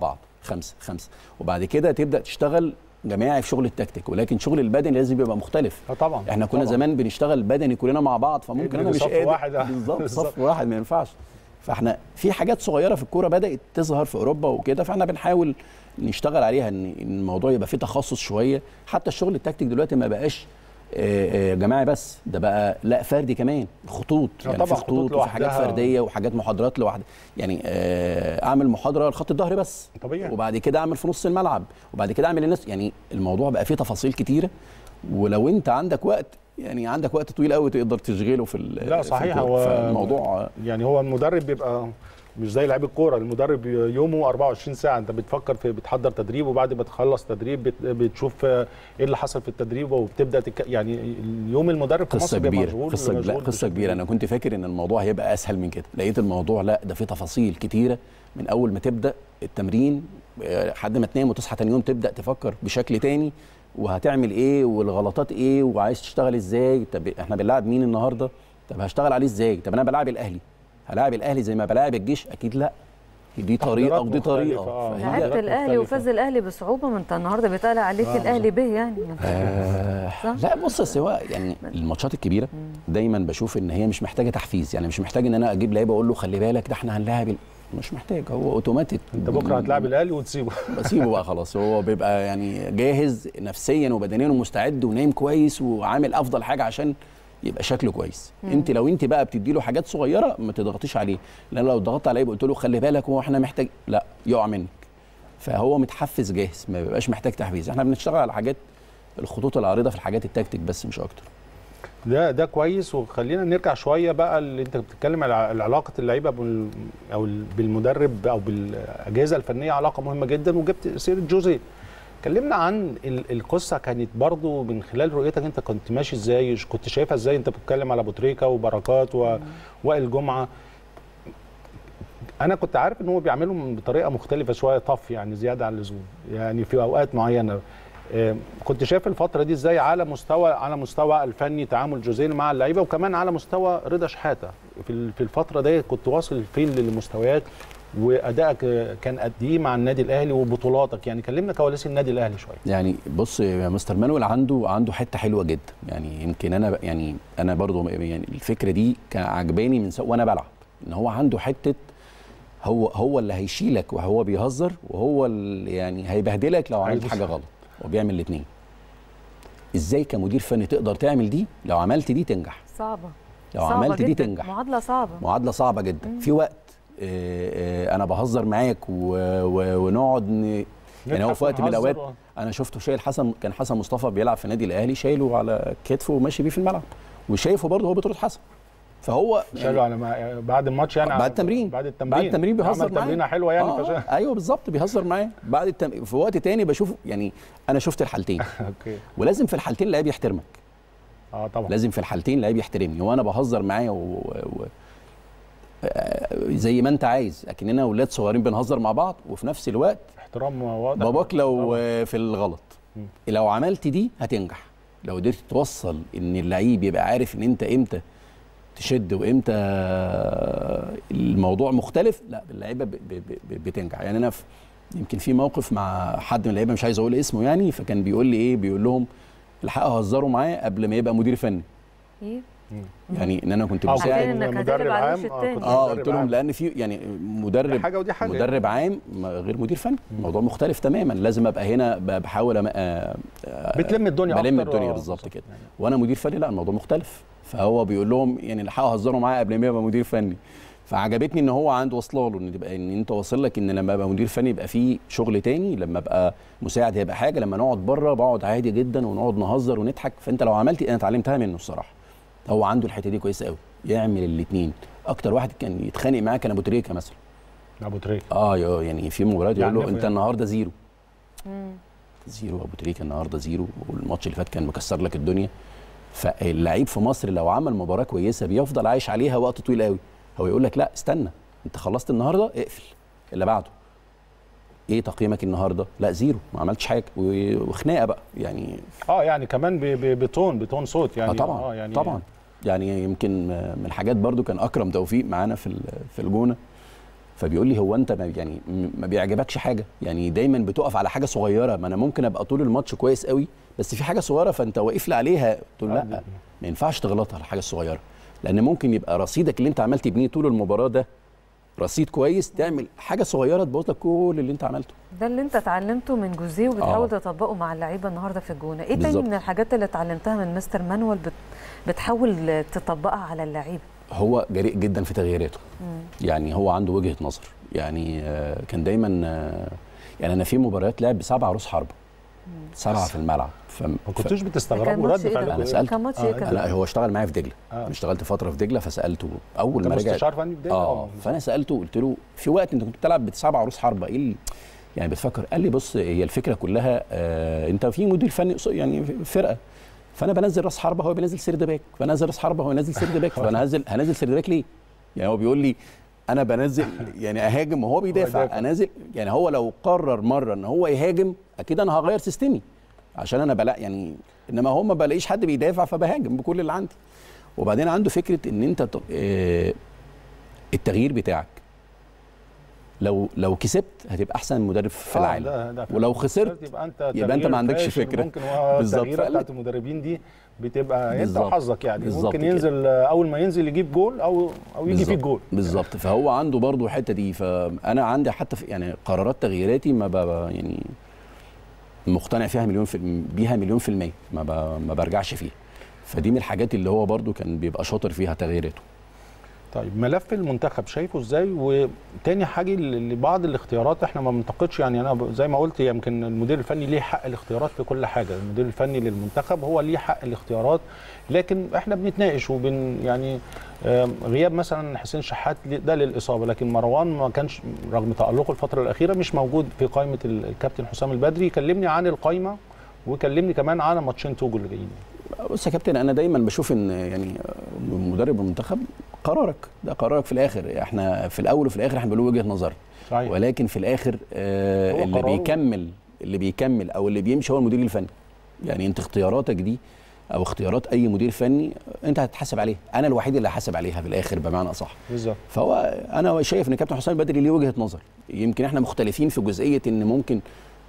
خمسه خمسه وبعد كده تبدا تشتغل جماعي في شغل التكتيك ولكن شغل البدني لازم يبقى مختلف اه طبعا احنا كنا طبعاً. زمان بنشتغل بدني كلنا مع بعض فممكن يجري انا مش بصف قادر واحد، آه. بالظبط بالظبط. صف واحد ما ينفعش فاحنا في حاجات صغيره في الكوره بدات تظهر في اوروبا وكده فاحنا بنحاول نشتغل عليها ان إن الموضوع يبقى فيه تخصص شويه حتى الشغل التكتيك دلوقتي ما بقاش آه، آه، جماعي بس ده بقى لا فردي كمان خطوط آه يعني طبعاً، في خطوط خطوط وفي حاجات لوحدها. فرديه وحاجات محاضرات لوحدها يعني آه، اعمل محاضره لخط الظهر بس طبيعي وبعد كده اعمل في نص الملعب وبعد كده اعمل الناس يعني الموضوع بقى فيه تفاصيل كتيره ولو انت عندك وقت يعني عندك وقت طويل قوي تقدر تشغله في ال- لا في صحيح، الكورة. هو- فالموضوع يعني هو المدرب بيبقى مش زي لعيب الكوره المدرب يومه 24 ساعه انت بتفكر في بتحضر تدريب وبعد ما تخلص تدريب بت- بتشوف ايه اللي حصل في التدريب وبتبدا تك... يعني اليوم المدرب في قصه مصر بيبقى كبيره مشغول قصه لا مشغول قصه بشكل كبيره انا كنت فاكر ان الموضوع هيبقى اسهل من كده لقيت الموضوع لا ده فيه تفاصيل كتيره من اول ما تبدا التمرين آه، لحد ما تنام وتصحى تاني يوم تبدا تفكر بشكل تاني وهتعمل ايه والغلطات ايه وعايز تشتغل ازاي طب احنا بنلعب مين النهارده طب هشتغل عليه ازاي طب انا بلعب الاهلي هلاعب الاهلي زي ما بلاعب الجيش اكيد لا دي طريقه ودي مختلفة، طريقه آه. فهي- لعبت لعبت الاهلي مختلفة. وفاز الاهلي بصعوبه ما انت النهارده بيتقال عليك آه، الاهلي به يعني آه صح؟ لا بص أصل هو يعني الماتشات الكبيره دايما بشوف ان هي مش محتاجه تحفيز يعني مش محتاج ان انا اجيب لعيبه اقول له خلي بالك ده احنا هنلاعب ال- مش محتاج هو اوتوماتيك انت بكره هتلاعب الاهلي وتسيبه بسيبه بقى خلاص هو بيبقى يعني جاهز نفسيا وبدنيا ومستعد ونايم كويس وعامل افضل حاجه عشان يبقى شكله كويس انت لو انت بقى بتدي له حاجات صغيره ما تضغطيش عليه لان لو ضغطت عليه قلت له خلي بالك هو احنا محتاج لا يقع منك فهو متحفز جاهز ما بيبقاش محتاج تحفيز احنا بنشتغل على حاجات الخطوط العريضه في الحاجات التكتيك بس مش اكتر ده ده كويس وخلينا نرجع شويه بقى اللي انت بتتكلم على علاقه اللعيبه بال او ال- بالمدرب او بالاجهزه الفنيه علاقه مهمه جدا وجبت سيره جوزيه كلمنا عن ال- القصه كانت برضو من خلال رؤيتك انت كنت ماشي ازاي كنت شايفها ازاي انت بتتكلم على ابو تريكه وبركات و- وائل جمعه انا كنت عارف ان هو بيعملهم بطريقه مختلفه شويه طف يعني زياده عن اللزوم يعني في اوقات معينه آه، كنت شايف الفتره دي ازاي على مستوى على مستوى الفني تعامل جوزين مع اللعيبه وكمان على مستوى رضا شحاته في ال- في الفتره دي كنت واصل فين للمستويات وادائك آه، كان قد ايه مع النادي الاهلي وبطولاتك يعني كلمنا كواليس النادي الاهلي شويه يعني بص يا مستر مانويل عنده عنده حته حلوه جدا يعني يمكن انا ب- يعني انا برضو يعني الفكره دي كان عجباني من س- وانا بلعب ان هو عنده حته هو هو اللي هيشيلك وهو بيهزر وهو اللي يعني هيبهدلك لو عملت هيبص. حاجه غلط هو بيعمل الاثنين ازاي كمدير فني تقدر تعمل دي لو عملت دي تنجح صعبه لو صعبة عملت دي جداً. تنجح معادله صعبه معادله صعبه جدا في وقت آه، آه، انا بهزر معاك و- و- ونقعد ن... يعني هو في وقت من نضحك الاوقات ونهزر. انا شفته شايل حسن كان حسن مصطفى بيلعب في النادي الاهلي شايله على كتفه وماشي بيه في الملعب وشايفه برضه هو بطوله حسن فهو شالوا على ما بعد الماتش يعني بعد التمرين بعد التمرين بعد التمرين بيهزر عمل معاه تمرينه حلوه يعني آه فشا... ايوه بالظبط بيهزر معاه بعد التم... في وقت تاني بشوف يعني انا شفت الحالتين اوكي ولازم في الحالتين اللعيب يحترمك اه طبعا لازم في الحالتين اللعيب يحترمني وانا بهزر معاه و... و... آه، زي ما انت عايز لكننا اولاد صغيرين بنهزر مع بعض وفي نفس الوقت احترام واضح باباك لو طبعاً. آه، في الغلط مم. لو عملت دي هتنجح لو قدرت توصل ان اللعيب يبقى عارف ان انت امتى تشد وامتى الموضوع مختلف لا اللعيبه ب- ب- ب- بتنجح يعني انا في يمكن في موقف مع حد من اللعيبه مش عايز اقول اسمه يعني فكان بيقول لي ايه بيقول لهم الحقوا هزروا معاه قبل ما يبقى مدير فني ايه يعني ان انا كنت آه، مساعد عارفين إنك مدرب هتقلب على عام، الوش آه، التاني. كنت اه مدرب قلت لهم عام. لان في يعني دي مدرب حاجه ودي حاجه مدرب عام ما- غير مدير فني الموضوع مختلف تماما لازم ابقى هنا ب- بحاول أم... آه، آه، بتلم الدنيا بلم أكتر، الدنيا آه، بالظبط كده وانا مدير فني لا الموضوع مختلف فهو بيقول لهم يعني الحقوا هزروا معايا قبل ما يبقى مدير فني فعجبتني ان هو عنده واصله له ان تبقى ان انت واصل لك ان لما ابقى مدير فني يبقى في شغل تاني لما ابقى مساعد هيبقى حاجه لما نقعد بره بقعد عادي جدا ونقعد نهزر ونضحك فانت لو عملت انا اتعلمتها منه الصراحه هو عنده الحته دي كويسه قوي يعمل الاثنين اكتر واحد كان يتخانق معاه كان ابو تريكه مثلا ابو تريكه اه يا- يعني في مباريات يقول يعني له في- انت النهارده زيرو مم. زيرو ابو تريكه النهارده زيرو والماتش اللي فات كان مكسر لك الدنيا فاللعيب في مصر لو عمل مباراه كويسه بيفضل عايش عليها وقت طويل قوي هو يقول لك لا استنى انت خلصت النهارده اقفل اللي بعده ايه تقييمك النهارده لا زيرو ما عملتش حاجه و- وخناقه بقى يعني اه يعني كمان ب- ب- بتون بتون صوت يعني آه طبعا اه يعني طبعا يعني يمكن من الحاجات برضو كان اكرم توفيق معانا في ال- في الجونه فبيقول لي هو انت ما يعني م- ما بيعجبكش حاجه يعني دايما بتقف على حاجه صغيره ما انا ممكن ابقى طول الماتش كويس قوي بس في حاجه صغيره فانت واقف لي عليها قلت له لا ما ينفعش تغلطها على الحاجه الصغيره لان ممكن يبقى رصيدك اللي انت عمال تبنيه طول المباراه ده رصيد كويس تعمل حاجه صغيره تبوظ لك كل اللي انت عملته ده اللي انت اتعلمته من جوزيه وبتحاول آه. تطبقه مع اللعيبه النهارده في الجونه ايه تاني بالظبط. من الحاجات اللي اتعلمتها من مستر مانويل بت... بتحاول تطبقها على اللعيبه هو جريء جدا في تغييراته يعني هو عنده وجهه نظر يعني آه، كان دايما آه، يعني انا في مباريات لعب بسبعه روس حربه سبعه في الملعب ف... ما ف... كنتوش كان بتستغربوا ماتش رد ايه ده؟ فعلكم أنا إيه؟ سألته. كان ماتش آه، ايه أنت كان لا هو اشتغل معايا في دجله آه. انا اشتغلت فتره في دجله فسالته اول انت ما رجع مستشار فني بدايه اه فانا سالته قلت له في وقت انت كنت بتلعب بسبع عروس حربه ايه ال- يعني بتفكر قال لي بص هي الفكره كلها آه انت في مدير فني قص- يعني فرقه فانا بنزل راس حربه هو بينزل سيرد باك فنزل راس حربه هو ينزل سيرد باك فانا هنزل هنزل سيرد باك ليه؟ يعني هو بيقول لي انا بنزل يعني اهاجم وهو بيدافع يدافع. انزل يعني هو لو قرر مره ان هو يهاجم اكيد انا هغير سيستمي عشان انا بلا يعني انما هو ما بلاقيش حد بيدافع فبهاجم بكل اللي عندي وبعدين عنده فكره ان انت ت- آه، التغيير بتاعك لو لو كسبت هتبقى احسن مدرب في آه، العالم ده- ده ولو فعلا. خسرت يبقى انت يبقى أنت ما عندكش تغيير فكرة. ممكن هو بالظبط. التغييره فقال- بتاعت المدربين دي بتبقى انت بالظبط. وحظك يعني بالظبط ممكن كده. ينزل اول ما ينزل يجيب جول او او يجي بالظبط. فيك جول بالظبط فهو عنده برضو الحته دي فانا عندي حتى في يعني قرارات تغييراتي ما ب يعني مقتنع فيها مليون في بيها مليون في المية ما, ب... ما برجعش فيها فدي من الحاجات اللي هو برضو كان بيبقى شاطر فيها تغييراته طيب ملف المنتخب شايفه ازاي وتاني حاجه ل- لبعض الاختيارات احنا ما بننتقدش يعني انا ب- زي ما قلت يمكن المدير الفني ليه حق الاختيارات في كل حاجه المدير الفني للمنتخب هو ليه حق الاختيارات لكن احنا بنتناقش وبن يعني آم، غياب مثلا حسين شحات ل- ده للاصابه لكن مروان ما كانش رغم تالقه الفتره الاخيره مش موجود في قائمه ال- الكابتن حسام البدري كلمني عن القائمه وكلمني كمان عن ماتشين توجو اللي جايين بص يا كابتن انا دايما بشوف ان يعني مدرب المنتخب قرارك ده قرارك في الاخر احنا في الاول وفي الاخر احنا بنقول وجهه نظر صحيح ولكن في الاخر آه هو اللي قراره. بيكمل اللي بيكمل او اللي بيمشي هو المدير الفني يعني انت اختياراتك دي او اختيارات اي مدير فني انت هتتحاسب عليها انا الوحيد اللي هحاسب عليها في الاخر بمعنى اصح بالظبط فهو انا شايف ان كابتن حسام البدري ليه وجهه نظر يمكن احنا مختلفين في جزئيه ان ممكن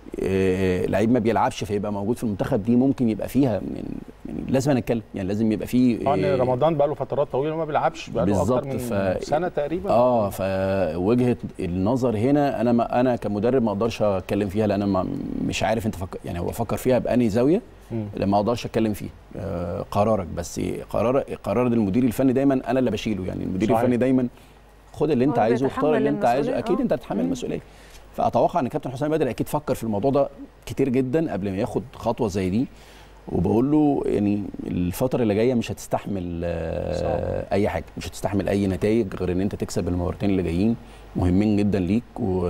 آه، لعيب ما بيلعبش فيبقى موجود في المنتخب دي ممكن يبقى فيها يعني يعني لازم نتكلم يعني لازم يبقى فيه طبعا آه، رمضان بقى له فترات طويله ما بيلعبش بقى له بالظبط، اكتر من ف- سنه تقريبا اه فوجهه النظر هنا انا ما انا كمدرب ما اقدرش اتكلم فيها لان انا ما مش عارف انت فكر يعني هو فكر فيها باني زاويه مم. لما اقدرش اتكلم فيه آه قرارك بس قرار قرار المدير الفني دايما انا اللي بشيله يعني المدير صحيح. الفني دايما خد اللي انت هو عايزه بيتحمل واختار اللي انت عايزه المسؤولية، اكيد آه. انت هتتحمل مم. المسؤوليه فاتوقع ان كابتن حسام بدري اكيد فكر في الموضوع ده كتير جدا قبل ما ياخد خطوه زي دي وبقول له يعني الفتره اللي جايه مش هتستحمل آه اي حاجه مش هتستحمل اي نتائج غير ان انت تكسب المباراتين اللي جايين مهمين جدا ليك و...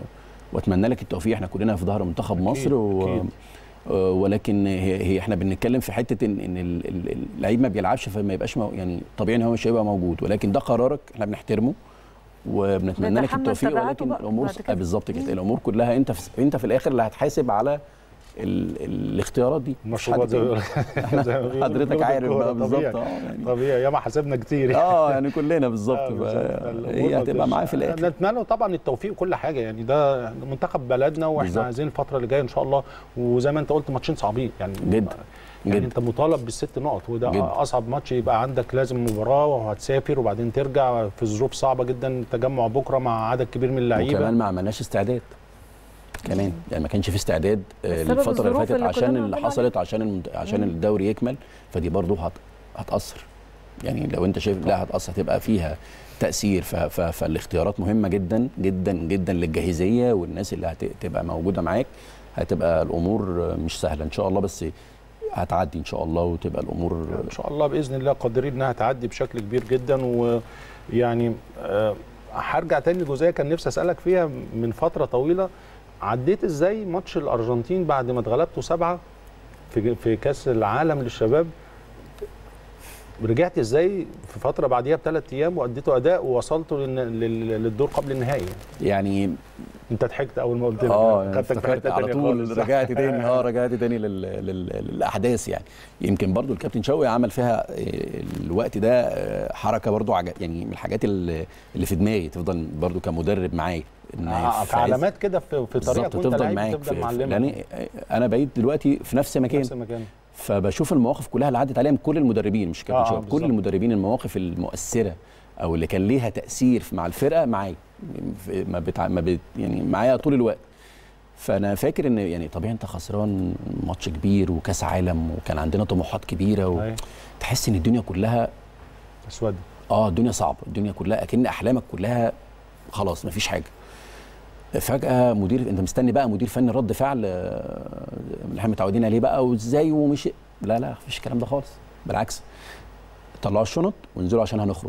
واتمنى لك التوفيق احنا كلنا في ظهر منتخب أكيد، مصر و... أكيد. آه، ولكن هي, هي احنا بنتكلم في حته ان ان ال- ال- اللعيب ما بيلعبش فما يبقاش مو يعني طبيعي ان هو مش هيبقى موجود ولكن ده قرارك احنا بنحترمه وبنتمنى لك نتحمل التوفيق تبعاته ولكن بقى الامور بعد كده. آه، بالظبط كده الامور كلها انت في انت في الاخر اللي هتحاسب على ال... الاختيارات دي مش حد المشروبات زي ما تاني. بيقولوا- زي ما بيقولوا حضرتك بلغة عارف الكورة، بقى بالظبط طبيعي. اه يعني طبيعي ياما حسبنا كتير اه يعني كلنا بالظبط آه، ف- بالظبط. فالأمور هي ما هتبقى بتبقاش- معاه في الاخر نتمنى له طبعا التوفيق وكل حاجه يعني ده منتخب بلدنا واحنا بالظبط. عايزين الفتره اللي جايه ان شاء الله وزي ما انت قلت ماتشين صعبين يعني جدا. يعني جدا. انت مطالب بالست نقط وده جدا. اصعب ماتش يبقى عندك لازم مباراه وهتسافر وبعدين ترجع في ظروف صعبه جدا تجمع بكره مع عدد كبير من اللعيبه وكمان ما عملناش استعداد كمان يعني ما كانش في استعداد آه، بسبب الفتره اللي الظروف فاتت اللي كنا عشان اللي بنلعب حصلت عشان المنت... عشان مم. الدوري يكمل فدي برضه هت... هتاثر يعني لو انت شايف لا هتاثر هتبقى فيها تاثير ف... ف... فالاختيارات مهمه جدا جدا جدا للجاهزيه والناس اللي هتبقى موجوده معاك هتبقى الامور مش سهله ان شاء الله بس هتعدي ان شاء الله وتبقى الامور ان شاء الله باذن الله قادرين انها تعدي بشكل كبير جدا ويعني آه، هرجع تاني لجزئيه كان نفسي اسالك فيها من فتره طويله عديت ازاي ماتش الارجنتين بعد ما اتغلبتوا سبعه في في كاس العالم للشباب رجعت ازاي في فتره بعديها بثلاث ايام واديتوا اداء ووصلتوا للن- لل- للدور قبل النهائي يعني انت ضحكت اول ما قلت لي اه يعني خدتك في افتكرت حته على تانية طول خالص. رجعت تاني اه رجعت تاني لل... لل... للاحداث يعني يمكن برضو الكابتن شوقي عمل فيها آه، الوقت ده آه، حركه برضو عج... يعني من الحاجات اللي اللي في دماغي تفضل برضو كمدرب معايا ان آه، في في عز- علامات كده في, في طريقك بالظبط وانت تفضل لعيب معاك تفضل في... معلمك لان انا بقيت دلوقتي في نفس مكان نفس المكان فبشوف المواقف كلها اللي عدت عليها من كل المدربين مش آه، كابتن آه، شوقي بالظبط. كل المدربين المواقف المؤثره او اللي كان ليها تاثير مع الفرقه معايا في- ما بتع... ما بت... يعني معايا طول الوقت فانا فاكر ان يعني طبيعي انت خسران ماتش كبير وكاس عالم وكان عندنا طموحات كبيره أيوة. وتحس ان الدنيا كلها اسود اه الدنيا صعبه الدنيا كلها اكن احلامك كلها خلاص مفيش حاجه فجاه مدير انت مستني بقى مدير فني رد فعل آه، اللي احنا متعودين عليه بقى وازاي ومش لا لا مفيش الكلام ده خالص بالعكس طلعوا الشنط وانزلوا عشان هنخرج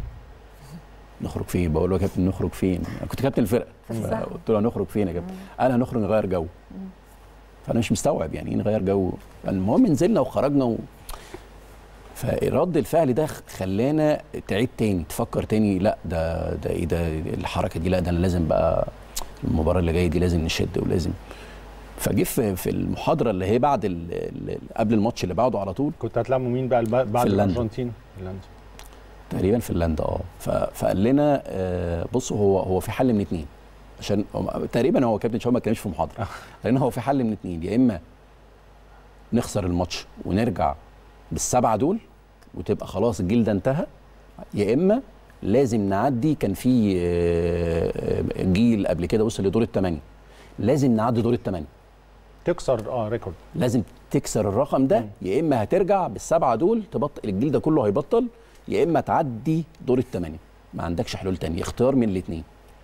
نخرج فين بقول له يا كابتن نخرج فين انا كنت كابتن الفرقه في الساحة. قلت له هنخرج فين يا كابتن قال هنخرج نغير جو فانا مش مستوعب يعني ايه نغير جو المهم نزلنا وخرجنا و... فرد الفعل ده خلانا تعيد تاني تفكر تاني لا ده ده ايه ده الحركه دي لا ده انا لازم بقى المباراه اللي جايه دي لازم نشد ولازم فجه في في المحاضره اللي هي بعد ال ال قبل الماتش اللي بعده على طول كنت هتلعبوا مين بقى الب- بعد فنلندا. الارجنتين فنلندا تقريبا فنلندا اه ف- فقال لنا آه، بصوا هو هو في حل من اتنين عشان هو- تقريبا هو كابتن شوقي ما اتكلمش في محاضره لان هو في حل من اتنين يا اما نخسر الماتش ونرجع بالسبعه دول وتبقى خلاص الجيل ده انتهى يا اما لازم نعدي كان في آه، آه، جيل قبل كده وصل لدور الثمانيه لازم نعدي دور الثمانيه تكسر اه ريكورد لازم تكسر الرقم ده يا اما هترجع بالسبعه دول تبطل الجيل ده كله هيبطل يا اما تعدي دور الثمانيه ما عندكش حلول تانية اختيار من الاثنين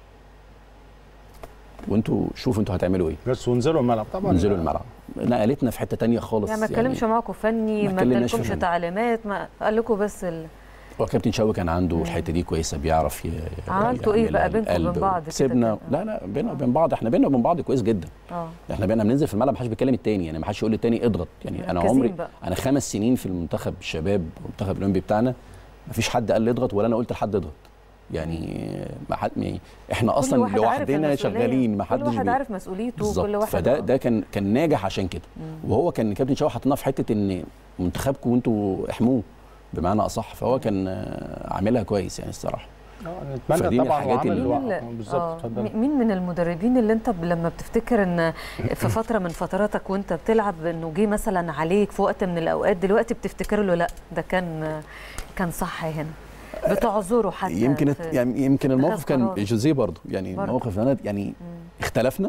وانتوا شوفوا انتوا هتعملوا ايه بس ونزلوا الملعب طبعا انزلوا الملعب نقلتنا في حته تانية خالص يعني ما اتكلمش معاكم فني ما ما اتكلمناش ادالكمش فني. تعليمات ما قال لكم بس ال... هو كابتن شوقي كان عنده الحته دي كويسه بيعرف ي... عملتوا إيه يعملها بقى بينكم وبين القلب. بعض كده كسبنا كده؟ لا لا بينا وبين بعض احنا بينا وبين بعض كويس جدا اه احنا بقينا بننزل في الملعب ما حدش بيتكلم التاني يعني ما حدش يقول للتاني اضغط يعني انا مركزين عمري بقى. انا خمس سنين في المنتخب الشباب والمنتخب الاولمبي بتاعنا ما فيش حد قال لي اضغط ولا انا قلت لحد اضغط يعني ما حد يعني احنا كل اصلا واحد عارف لوحدنا المسؤولية. شغالين ما كل حدش واحد بي- عارف مسؤوليته بالظبط كل واحد فده آه. ده كان كان ناجح عشان كده وهو كان كابتن شوقي حطنا في حته ان منتخبكم وانتوا احموه بمعنى اصح فهو كان آه، عاملها كويس يعني الصراحه آه، فدي نتمنى من طبعا الحاجات وعمل اللي- الوقت. مين آه، ال- بالظبط آه، اتفضل مي- مين من المدربين اللي انت ب- لما بتفتكر ان في فتره من فتراتك وانت بتلعب انه جه مثلا عليك في وقت من الاوقات دلوقتي بتفتكر له لا ده كان كان صح هنا بتعذره حتى يمكن في- يعني يمكن الموقف كان قرار. جوزيه برضه يعني برضه. الموقف انا يعني اختلفنا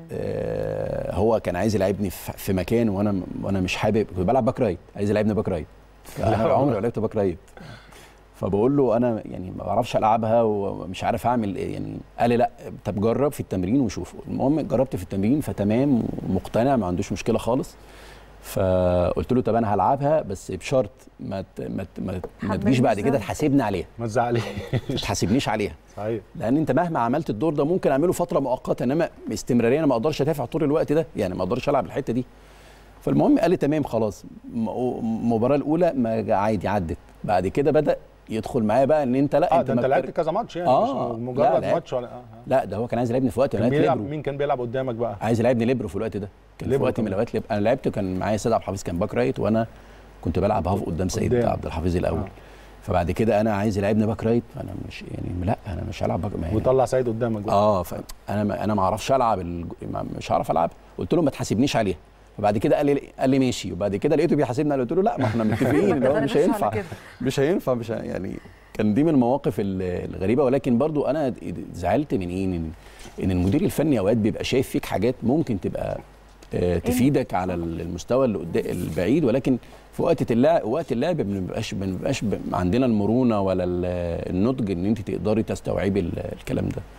آه هو كان عايز يلعبني في في مكان وانا وانا مش حابب كنت بلعب باك رايت عايز يلعبني باك رايت انا عمري ما لعبت باك رايت فبقول له انا يعني ما بعرفش العبها ومش عارف اعمل ايه يعني قال لي لا طب جرب في التمرين وشوف المهم جربت في التمرين فتمام ومقتنع ما عندوش مشكله خالص فقلت له طب انا هلعبها بس بشرط ما ت- ما ت- ما, ت- ما حملني تجيش بعد كده إزاي؟ تحاسبني عليها ما تزعليش ما تحاسبنيش عليها صحيح لان انت مهما عملت الدور ده ممكن اعمله فتره مؤقته انما استمراريه انا ما اقدرش ادافع طول الوقت ده يعني ما اقدرش العب الحته دي فالمهم قال لي تمام خلاص م- المباراه الاولى ما جا- عادي عدت بعد كده بدا يدخل معايا بقى ان انت لا اه انت ده ما انت لعبت بتر- كذا ماتش يعني آه، مش لا، مجرد لعبت. ماتش ولا آه. آه. لا ده هو كان عايز يلعبني في وقت من كان الاوقات بيلعب ليبرو مين كان بيلعب قدامك بقى عايز يلعبني ليبرو في الوقت ده كان في ليبرو وقت من كمان. الاوقات ليبرو انا لعبت كان معايا سيد عبد الحفيظ كان باك رايت وانا كنت بلعب هاف قدام سيد قدام. عبد الحفيظ الاول آه. فبعد كده انا عايز يلعبني باك رايت فانا مش يعني لا انا مش هلعب باك ما هي- وطلع سعيد قدامك بقى اه فانا ما انا ما اعرفش العب الج... ما- مش هعرف العب قلت له ما تحاسبنيش عليها فبعد كده قال لي قال لي ماشي وبعد كده لقيته بيحاسبني قلت له لا ما احنا متفقين اللي هو مش اتفقناش على هينفع كده. مش هينفع مش ه... يعني كان دي من المواقف ال- الغريبه ولكن برضو انا زعلت من ايه ان ان المدير الفني اوقات بيبقى شايف فيك حاجات ممكن تبقى آه، تفيدك على المستوى اللي قدام البعيد ولكن في وقت اللعب وقت اللعب ما بنبقاش ما بنبقاش ب- عندنا المرونه ولا ال- النضج ان انت تقدري تستوعبي ال- الكلام ده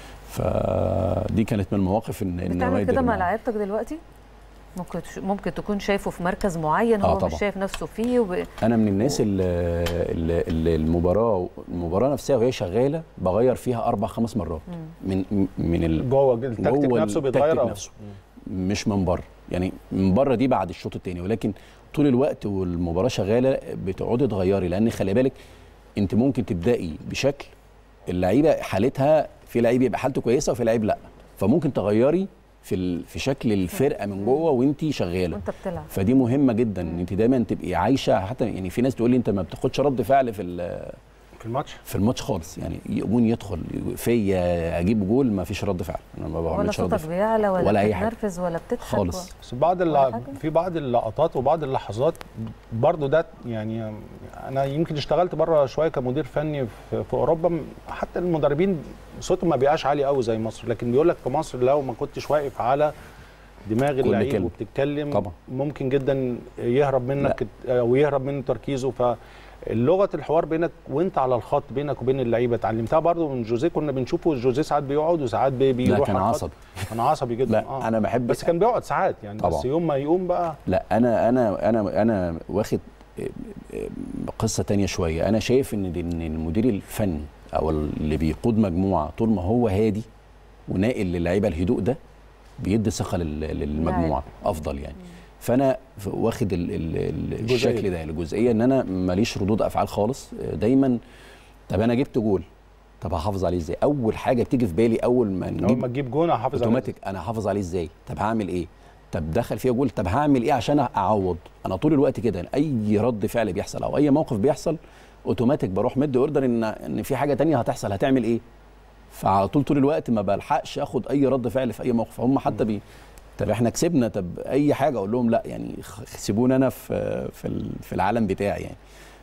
فدي كانت من المواقف ان ان هو بتعمل كده يقدر مع معايا. لعيبتك دلوقتي ممكن تش- ممكن تكون شايفه في مركز معين آه هو مش طبعا. شايف نفسه فيه وب... انا من الناس اللي, اللي المباراه المباراه نفسها وهي شغاله بغير فيها اربع خمس مرات من من ال... جوه التكتيك جوه نفسه التكتيك بيتغير أو- نفسه. مش من بره يعني من بره دي بعد الشوط الثاني ولكن طول الوقت والمباراه شغاله بتقعدي تغيري لان خلي بالك انت ممكن تبداي بشكل اللعيبه حالتها في لعيب يبقى حالته كويسه وفي لعيب لا فممكن تغيري في ال- في شكل الفرقه من جوه وانت شغاله وانت بتلعب فدي مهمه جدا ان انت دايما تبقي عايشه حتى يعني في ناس تقول لي انت ما بتاخدش رد فعل في ال- في الماتش في الماتش خالص يعني يقوم يدخل فيا اجيب جول ما فيش رد فعل انا ما ولا بعملش رد صوتك فعل بيعلى ولا, ولا أي حاجة. بتتنرفز ولا بتضحك خالص بس بعض ولا اللع... حاجة؟ في بعض اللقطات وبعض اللحظات برضو ده يعني انا يمكن اشتغلت بره شويه كمدير فني في, في اوروبا م- حتى المدربين صوتهم ما بيبقاش عالي قوي زي مصر لكن بيقول لك في مصر لو ما كنتش واقف على دماغ كل اللعيب كلمة. وبتتكلم طبعا. ممكن جدا يهرب منك او يهرب منه تركيزه ف اللغه الحوار بينك وانت على الخط بينك وبين اللعيبه اتعلمتها برضو من جوزيه كنا بنشوفه جوزيه ساعات بيقعد وساعات بي- لا بيروح كان على الخط. عصبي كان عصبي جدا لا انا بحب بس كان بيقعد ساعات يعني طبعا. بس يوم ما يقوم بقى لا انا انا انا انا واخد قصه تانية شويه انا شايف ان ان المدير الفني او اللي بيقود مجموعه طول ما هو هادي وناقل للعيبه الهدوء ده بيدي ثقه لل- للمجموعه افضل يعني فانا ف- واخد ال ال ال الجزئية الشكل دي. ده الجزئيه ان انا ماليش ردود افعال خالص دايما طب انا جبت جول طب هحافظ عليه ازاي اول حاجه بتيجي في بالي اول ما اول نجيب ما تجيب جون هحافظ على اوتوماتيك انا هحافظ عليه ازاي طب هعمل ايه طب دخل فيها جول طب هعمل ايه عشان اعوض انا طول الوقت كده اي رد فعل بيحصل او اي موقف بيحصل اوتوماتيك بروح مدي اوردر ان ان في حاجه تانية هتحصل هتعمل ايه فعلى طول طول الوقت ما بلحقش اخد اي رد فعل في اي موقف هم حتى بي طب احنا كسبنا طب اي حاجه اقول لهم لا يعني خ- سيبوني انا في في ال- في العالم بتاعي يعني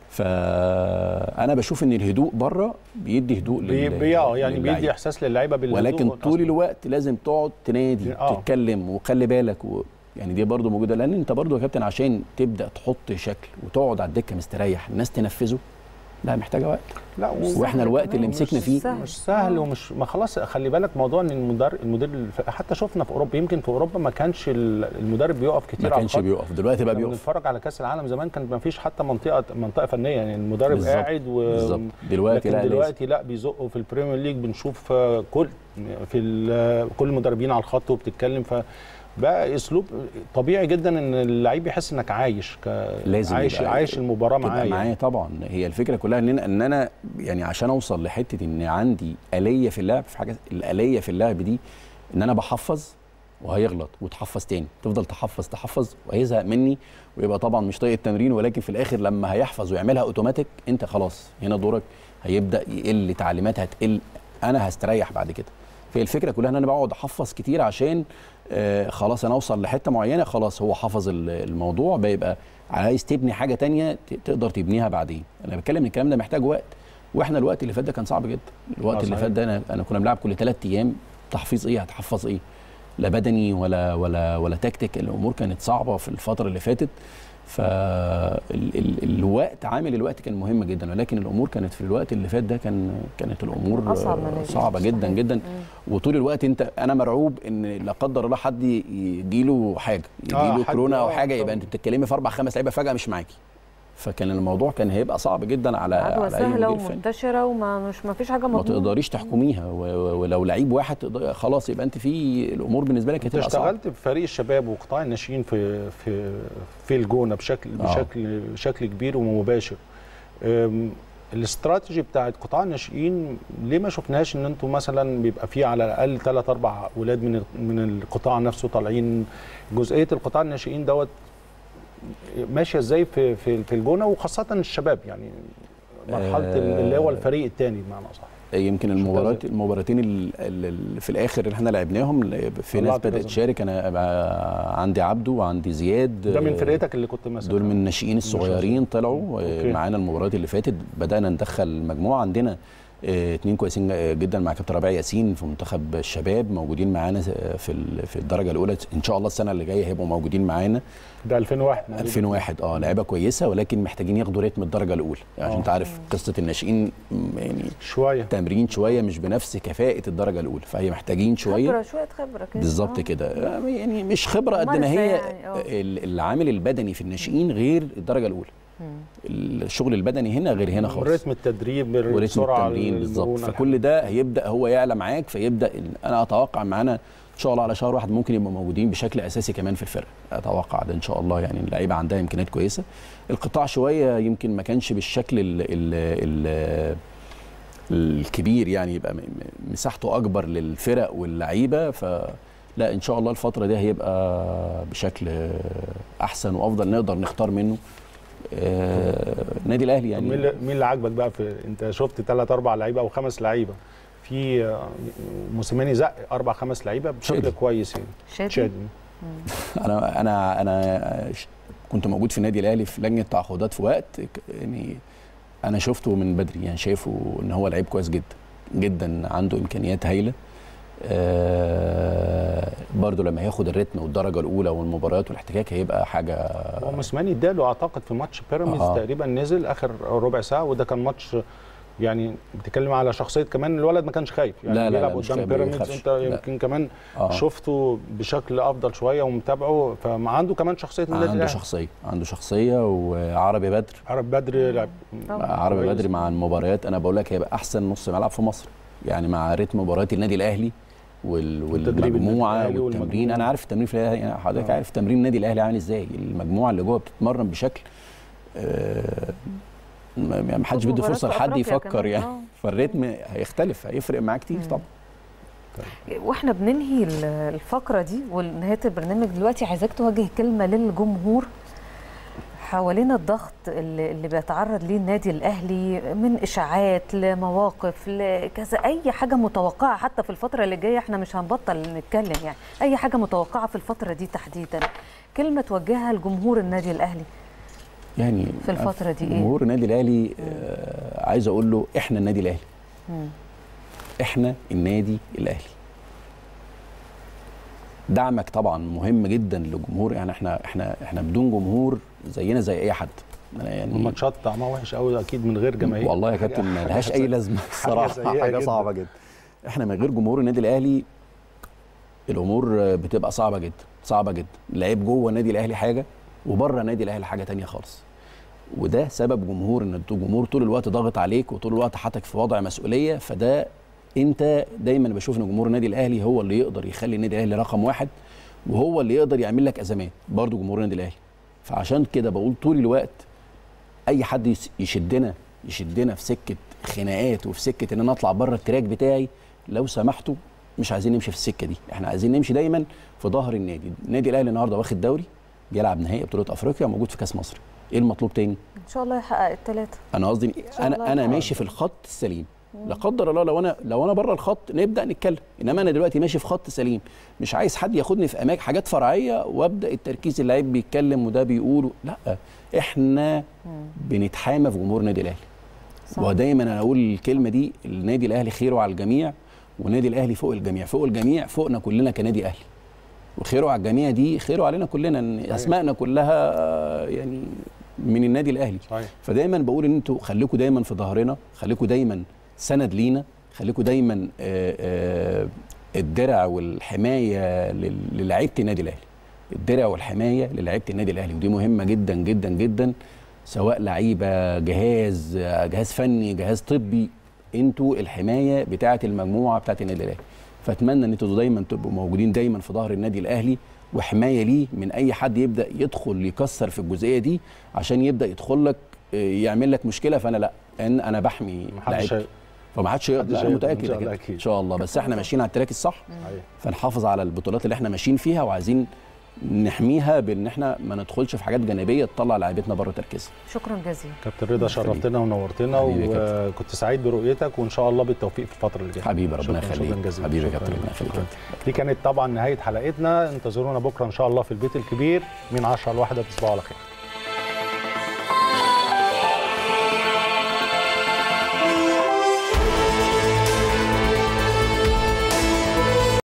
فانا بشوف ان الهدوء بره بيدي هدوء بي لل- بي آه، يعني للعيبة. بيدي احساس للعيبه بالهدوء ولكن والأصل. طول الوقت لازم تقعد تنادي آه. تتكلم وخلي بالك و... يعني دي برضو موجوده لان انت برضو يا كابتن عشان تبدا تحط شكل وتقعد على الدكه مستريح الناس تنفذه لا محتاجه وقت لا و- واحنا الوقت اللي مش مسكنا فيه سهل. مش سهل ومش ما خلاص خلي بالك موضوع ان المدرب المدير الف- حتى شفنا في اوروبا يمكن في اوروبا ما كانش ال- المدرب بيقف كتير ما على كانش الخط. بيقف دلوقتي بقى كنا بيقف بنتفرج على كاس العالم زمان كان ما فيش حتى منطقه منطقه فنيه يعني المدرب بالظبط. قاعد و بالظبط دلوقتي لكن لا لازم دلوقتي لا بيزقوا في البريمير ليج بنشوف آه، كل في ال- كل المدربين على الخط وبتتكلم ف بقى اسلوب طبيعي جدا ان اللعيب يحس انك عايش ك... لازم عايش يبقى- عايش المباراه تبقى معايا معايا طبعا هي الفكره كلها ان انا ان انا يعني عشان اوصل لحته ان عندي اليه في اللعب في حاجه الاليه في اللعب دي ان انا بحفظ وهيغلط وتحفظ تاني تفضل تحفظ تحفظ وهيزهق مني ويبقى طبعا مش طايق التمرين ولكن في الاخر لما هيحفظ ويعملها اوتوماتيك انت خلاص هنا دورك هيبدا يقل تعليمات هتقل انا هستريح بعد كده فهي الفكره كلها ان انا بقعد احفظ كتير عشان آه خلاص انا اوصل لحته معينه خلاص هو حفظ ال- الموضوع بيبقى عايز تبني حاجه تانية ت- تقدر تبنيها بعدين انا بتكلم ان الكلام ده محتاج وقت واحنا الوقت اللي فات ده كان صعب جدا الوقت آه اللي صحيح. فات ده انا انا كنا بنلعب كل ثلاث ايام تحفيظ ايه هتحفظ ايه لا بدني ولا ولا ولا تكتيك الامور كانت صعبه في الفتره اللي فاتت فالوقت عامل الوقت كان مهم جدا ولكن الامور كانت في الوقت اللي فات ده كان كانت الامور أصعب من اللي صعبه صحيح. جدا جدا مم. وطول الوقت انت انا مرعوب ان لا قدر الله حد يجي له حاجه يجي آه، له حد- كورونا او آه، حاجه يبقى طبعاً. انت بتتكلمي في اربع خمس لعيبه فجاه مش معاكي فكان الموضوع كان هيبقى صعب جدا على عدوى على اي سهله مدير فني ومنتشره وما مش ما فيش حاجه ما مضمونه تقدريش تحكميها و- و- ولو لعيب واحد تقدر خلاص يبقى انت في الامور بالنسبه لك انت هتبقى صعبه اشتغلت في فريق الشباب وقطاع الناشئين في في في الجونه بشكل آه. بشكل بشكل كبير ومباشر أم، الاستراتيجي بتاعت قطاع الناشئين ليه ما شفناهاش ان انتم مثلا بيبقى في على الاقل ثلاث اربع ولاد من ال- من القطاع نفسه طالعين جزئيه القطاع الناشئين دوت ماشيه ازاي في في في الجونه وخاصه الشباب يعني مرحله آه. اللي هو الفريق الثاني بمعنى اصح يمكن المباريات المباراتين ال- ال- ال- في الاخر اللي احنا لعبناهم في ناس طلعت بدات كذا. تشارك انا بقى عندي عبده وعندي زياد ده من آه، فرقتك اللي كنت ماسكها دول من الناشئين الصغيرين طلعوا أوكي. آه، معانا المباريات اللي فاتت بدانا ندخل مجموعه عندنا آه، اتنين كويسين آه، جدا مع كابتن ربيع ياسين في منتخب الشباب موجودين معانا آه، في ال- في الدرجه الاولى ان شاء الله السنه اللي جايه هيبقوا موجودين معانا ده 2001 موجود. 2001 اه لعيبه كويسه ولكن محتاجين ياخدوا ريتم الدرجه الاولى يعني عشان آه. انت عارف قصه الناشئين م، يعني شويه تمرين شويه مش بنفس كفاءه الدرجه الاولى فهي محتاجين شويه خبره شويه خبره كده بالظبط آه. كده يعني مش خبره قد ما ممارسة هي يعني، آه. ال- العامل البدني في الناشئين غير الدرجه الاولى مم. الشغل البدني هنا غير هنا خالص رتم التدريب وريتم السرعه التمرين بالظبط المرونة، فكل ده هيبدا هو يعلى معاك فيبدا ال- انا اتوقع معانا ان شاء الله على شهر واحد ممكن يبقوا موجودين بشكل اساسي كمان في الفرقه اتوقع ده ان شاء الله يعني اللعيبه عندها امكانيات كويسه القطاع شويه يمكن ما كانش بالشكل ال ال ال الكبير يعني يبقى م- م- مساحته اكبر للفرق واللعيبه فلا ان شاء الله الفتره دي هيبقى بشكل احسن وافضل نقدر نختار منه آه، النادي الاهلي يعني مين يعني اللي- مين اللي عاجبك بقى في انت شفت ثلاث اربع لعيبه او خمس لعيبه في آه، موسيماني زق اربع خمس لعيبه بشكل شادي. كويس يعني شادي شادي انا انا انا ش- كنت موجود في النادي الاهلي في لجنه تعاقدات في وقت ك- يعني انا شفته من بدري يعني شايفه ان هو لعيب كويس جدا جدا عنده امكانيات هايله آه برضه لما هياخد الريتم والدرجه الاولى والمباريات والاحتكاك هيبقى حاجه هو موسيماني اداله اعتقد في ماتش بيراميدز آه. تقريبا نزل اخر ربع ساعه وده كان ماتش يعني بتتكلم على شخصيه كمان الولد ما كانش خايف يعني لا، لا، بيلعب لا، مش قدام خايف، ما بيراميدز بيخافش. انت لا. يمكن كمان آه. شفته بشكل افضل شويه ومتابعه فعنده كمان شخصيه النادي عنده الاهلي شخصيه عنده شخصيه وعربي بدر عرب بدري لعب طبعاً. عربي كويس. بدري مع المباريات انا بقول لك هيبقى احسن نص ملعب في مصر يعني مع ريتم مباريات النادي الاهلي وال- والتدريب والمجموعه النادي الأهلي والتمرين والمجموعة. انا عارف التمرين في الأهلي يعني حضرتك آه. عارف تمرين النادي الاهلي عامل ازاي المجموعه اللي جوه بتتمرن بشكل آه، ما ما حدش بيدي مباراة فرصه في لحد أفريقيا يفكر كمان. يعني آه. فالريتم هيختلف هيفرق معاه كتير مم. طبعا واحنا بننهي ال- الفقره دي ونهايه البرنامج دلوقتي عايزاك توجه كلمه للجمهور حوالين الضغط اللي, اللي بيتعرض ليه النادي الاهلي من اشاعات لمواقف لكذا اي حاجه متوقعه حتى في الفتره اللي جايه احنا مش هنبطل نتكلم يعني اي حاجه متوقعه في الفتره دي تحديدا كلمه توجهها لجمهور النادي الاهلي يعني في الفترة دي إيه؟ جمهور النادي الاهلي آه عايز اقول له احنا النادي الاهلي مم. احنا النادي الاهلي دعمك طبعا مهم جدا للجمهور يعني احنا احنا احنا بدون جمهور زينا زي اي حد أنا يعني الماتشات طعمها وحش قوي اكيد من غير جماهير والله يا حاجة- كابتن ما حاجة لهاش اي سيئة. لازمه الصراحه سيئة حاجه جداً. صعبه جدا احنا من غير جمهور النادي الاهلي الامور بتبقى صعبه جدا صعبه جدا اللعيب جوه النادي الاهلي حاجه وبره النادي الاهلي حاجه تانية خالص وده سبب جمهور ان الجمهور طول الوقت ضاغط عليك وطول الوقت حاطك في وضع مسؤوليه فده انت دايما بشوف ان جمهور النادي الاهلي هو اللي يقدر يخلي النادي الاهلي رقم واحد وهو اللي يقدر يعمل لك ازمات برضه جمهور النادي الاهلي فعشان كده بقول طول الوقت اي حد يس- يشدنا يشدنا في سكه خناقات وفي سكه ان انا اطلع بره التراك بتاعي لو سمحتوا مش عايزين نمشي في السكه دي احنا عايزين نمشي دايما في ظهر النادي النادي الاهلي النهارده واخد دوري بيلعب نهائي بطوله افريقيا موجود في كاس مصر ايه المطلوب تاني ان شاء الله يحقق الثلاثه انا قصدي شاء الله انا انا طبعاً. ماشي في الخط السليم لا قدر الله لو انا لو انا بره الخط نبدا نتكلم انما انا دلوقتي ماشي في خط سليم مش عايز حد ياخدني في اماكن حاجات فرعيه وابدا التركيز اللعيب بيتكلم وده بيقول لا احنا بنتحامى في جمهور النادي الاهلي صح. ودايما انا اقول الكلمه دي النادي الاهلي خيره على الجميع والنادي الاهلي فوق الجميع فوق الجميع فوقنا كلنا كنادي اهلي وخيره على الجميع دي خيره علينا كلنا ان اسمائنا كلها آه، يعني من النادي الاهلي صحيح فدايما بقول ان انتوا خليكم دايما في ظهرنا خليكم دايما سند لينا خليكم دايما آه، آه، الدرع والحمايه لل- للاعيبه النادي الاهلي الدرع والحمايه للاعيبه النادي الاهلي ودي مهمه جدا جدا جدا سواء لعيبه جهاز آه، جهاز فني جهاز طبي انتوا الحمايه بتاعه المجموعه بتاعه النادي الاهلي فاتمنى ان انتوا دايما تبقوا موجودين دايما في ظهر النادي الاهلي وحمايه ليه من اي حد يبدا يدخل يكسر في الجزئيه دي عشان يبدا يدخل لك آه، يعمل لك مشكله فانا لا ان انا بحمي محدش لعيبتي هي- فما حدش يقدر محدش انا هيقدر، متاكد إن شاء كده. الله أكيد. ان شاء الله بس احنا ماشيين على التراك الصح صحيح. فنحافظ على البطولات اللي احنا ماشيين فيها وعايزين نحميها بان احنا ما ندخلش في حاجات جانبيه تطلع لعيبتنا بره تركيزها شكرا جزيلا كابتن رضا شرفتنا ونورتنا حبيبي يا كابتن. وكنت سعيد برؤيتك وان شاء الله بالتوفيق في الفتره اللي جايه حبيبي ربنا شكراً- يخليك شكرا جزيلا حبيبي يا شكراً كابتن ربنا شكراً. يخليك دي كانت طبعا نهايه حلقتنا انتظرونا بكره ان شاء الله في البيت الكبير من 10 لواحدة تصبحوا على خير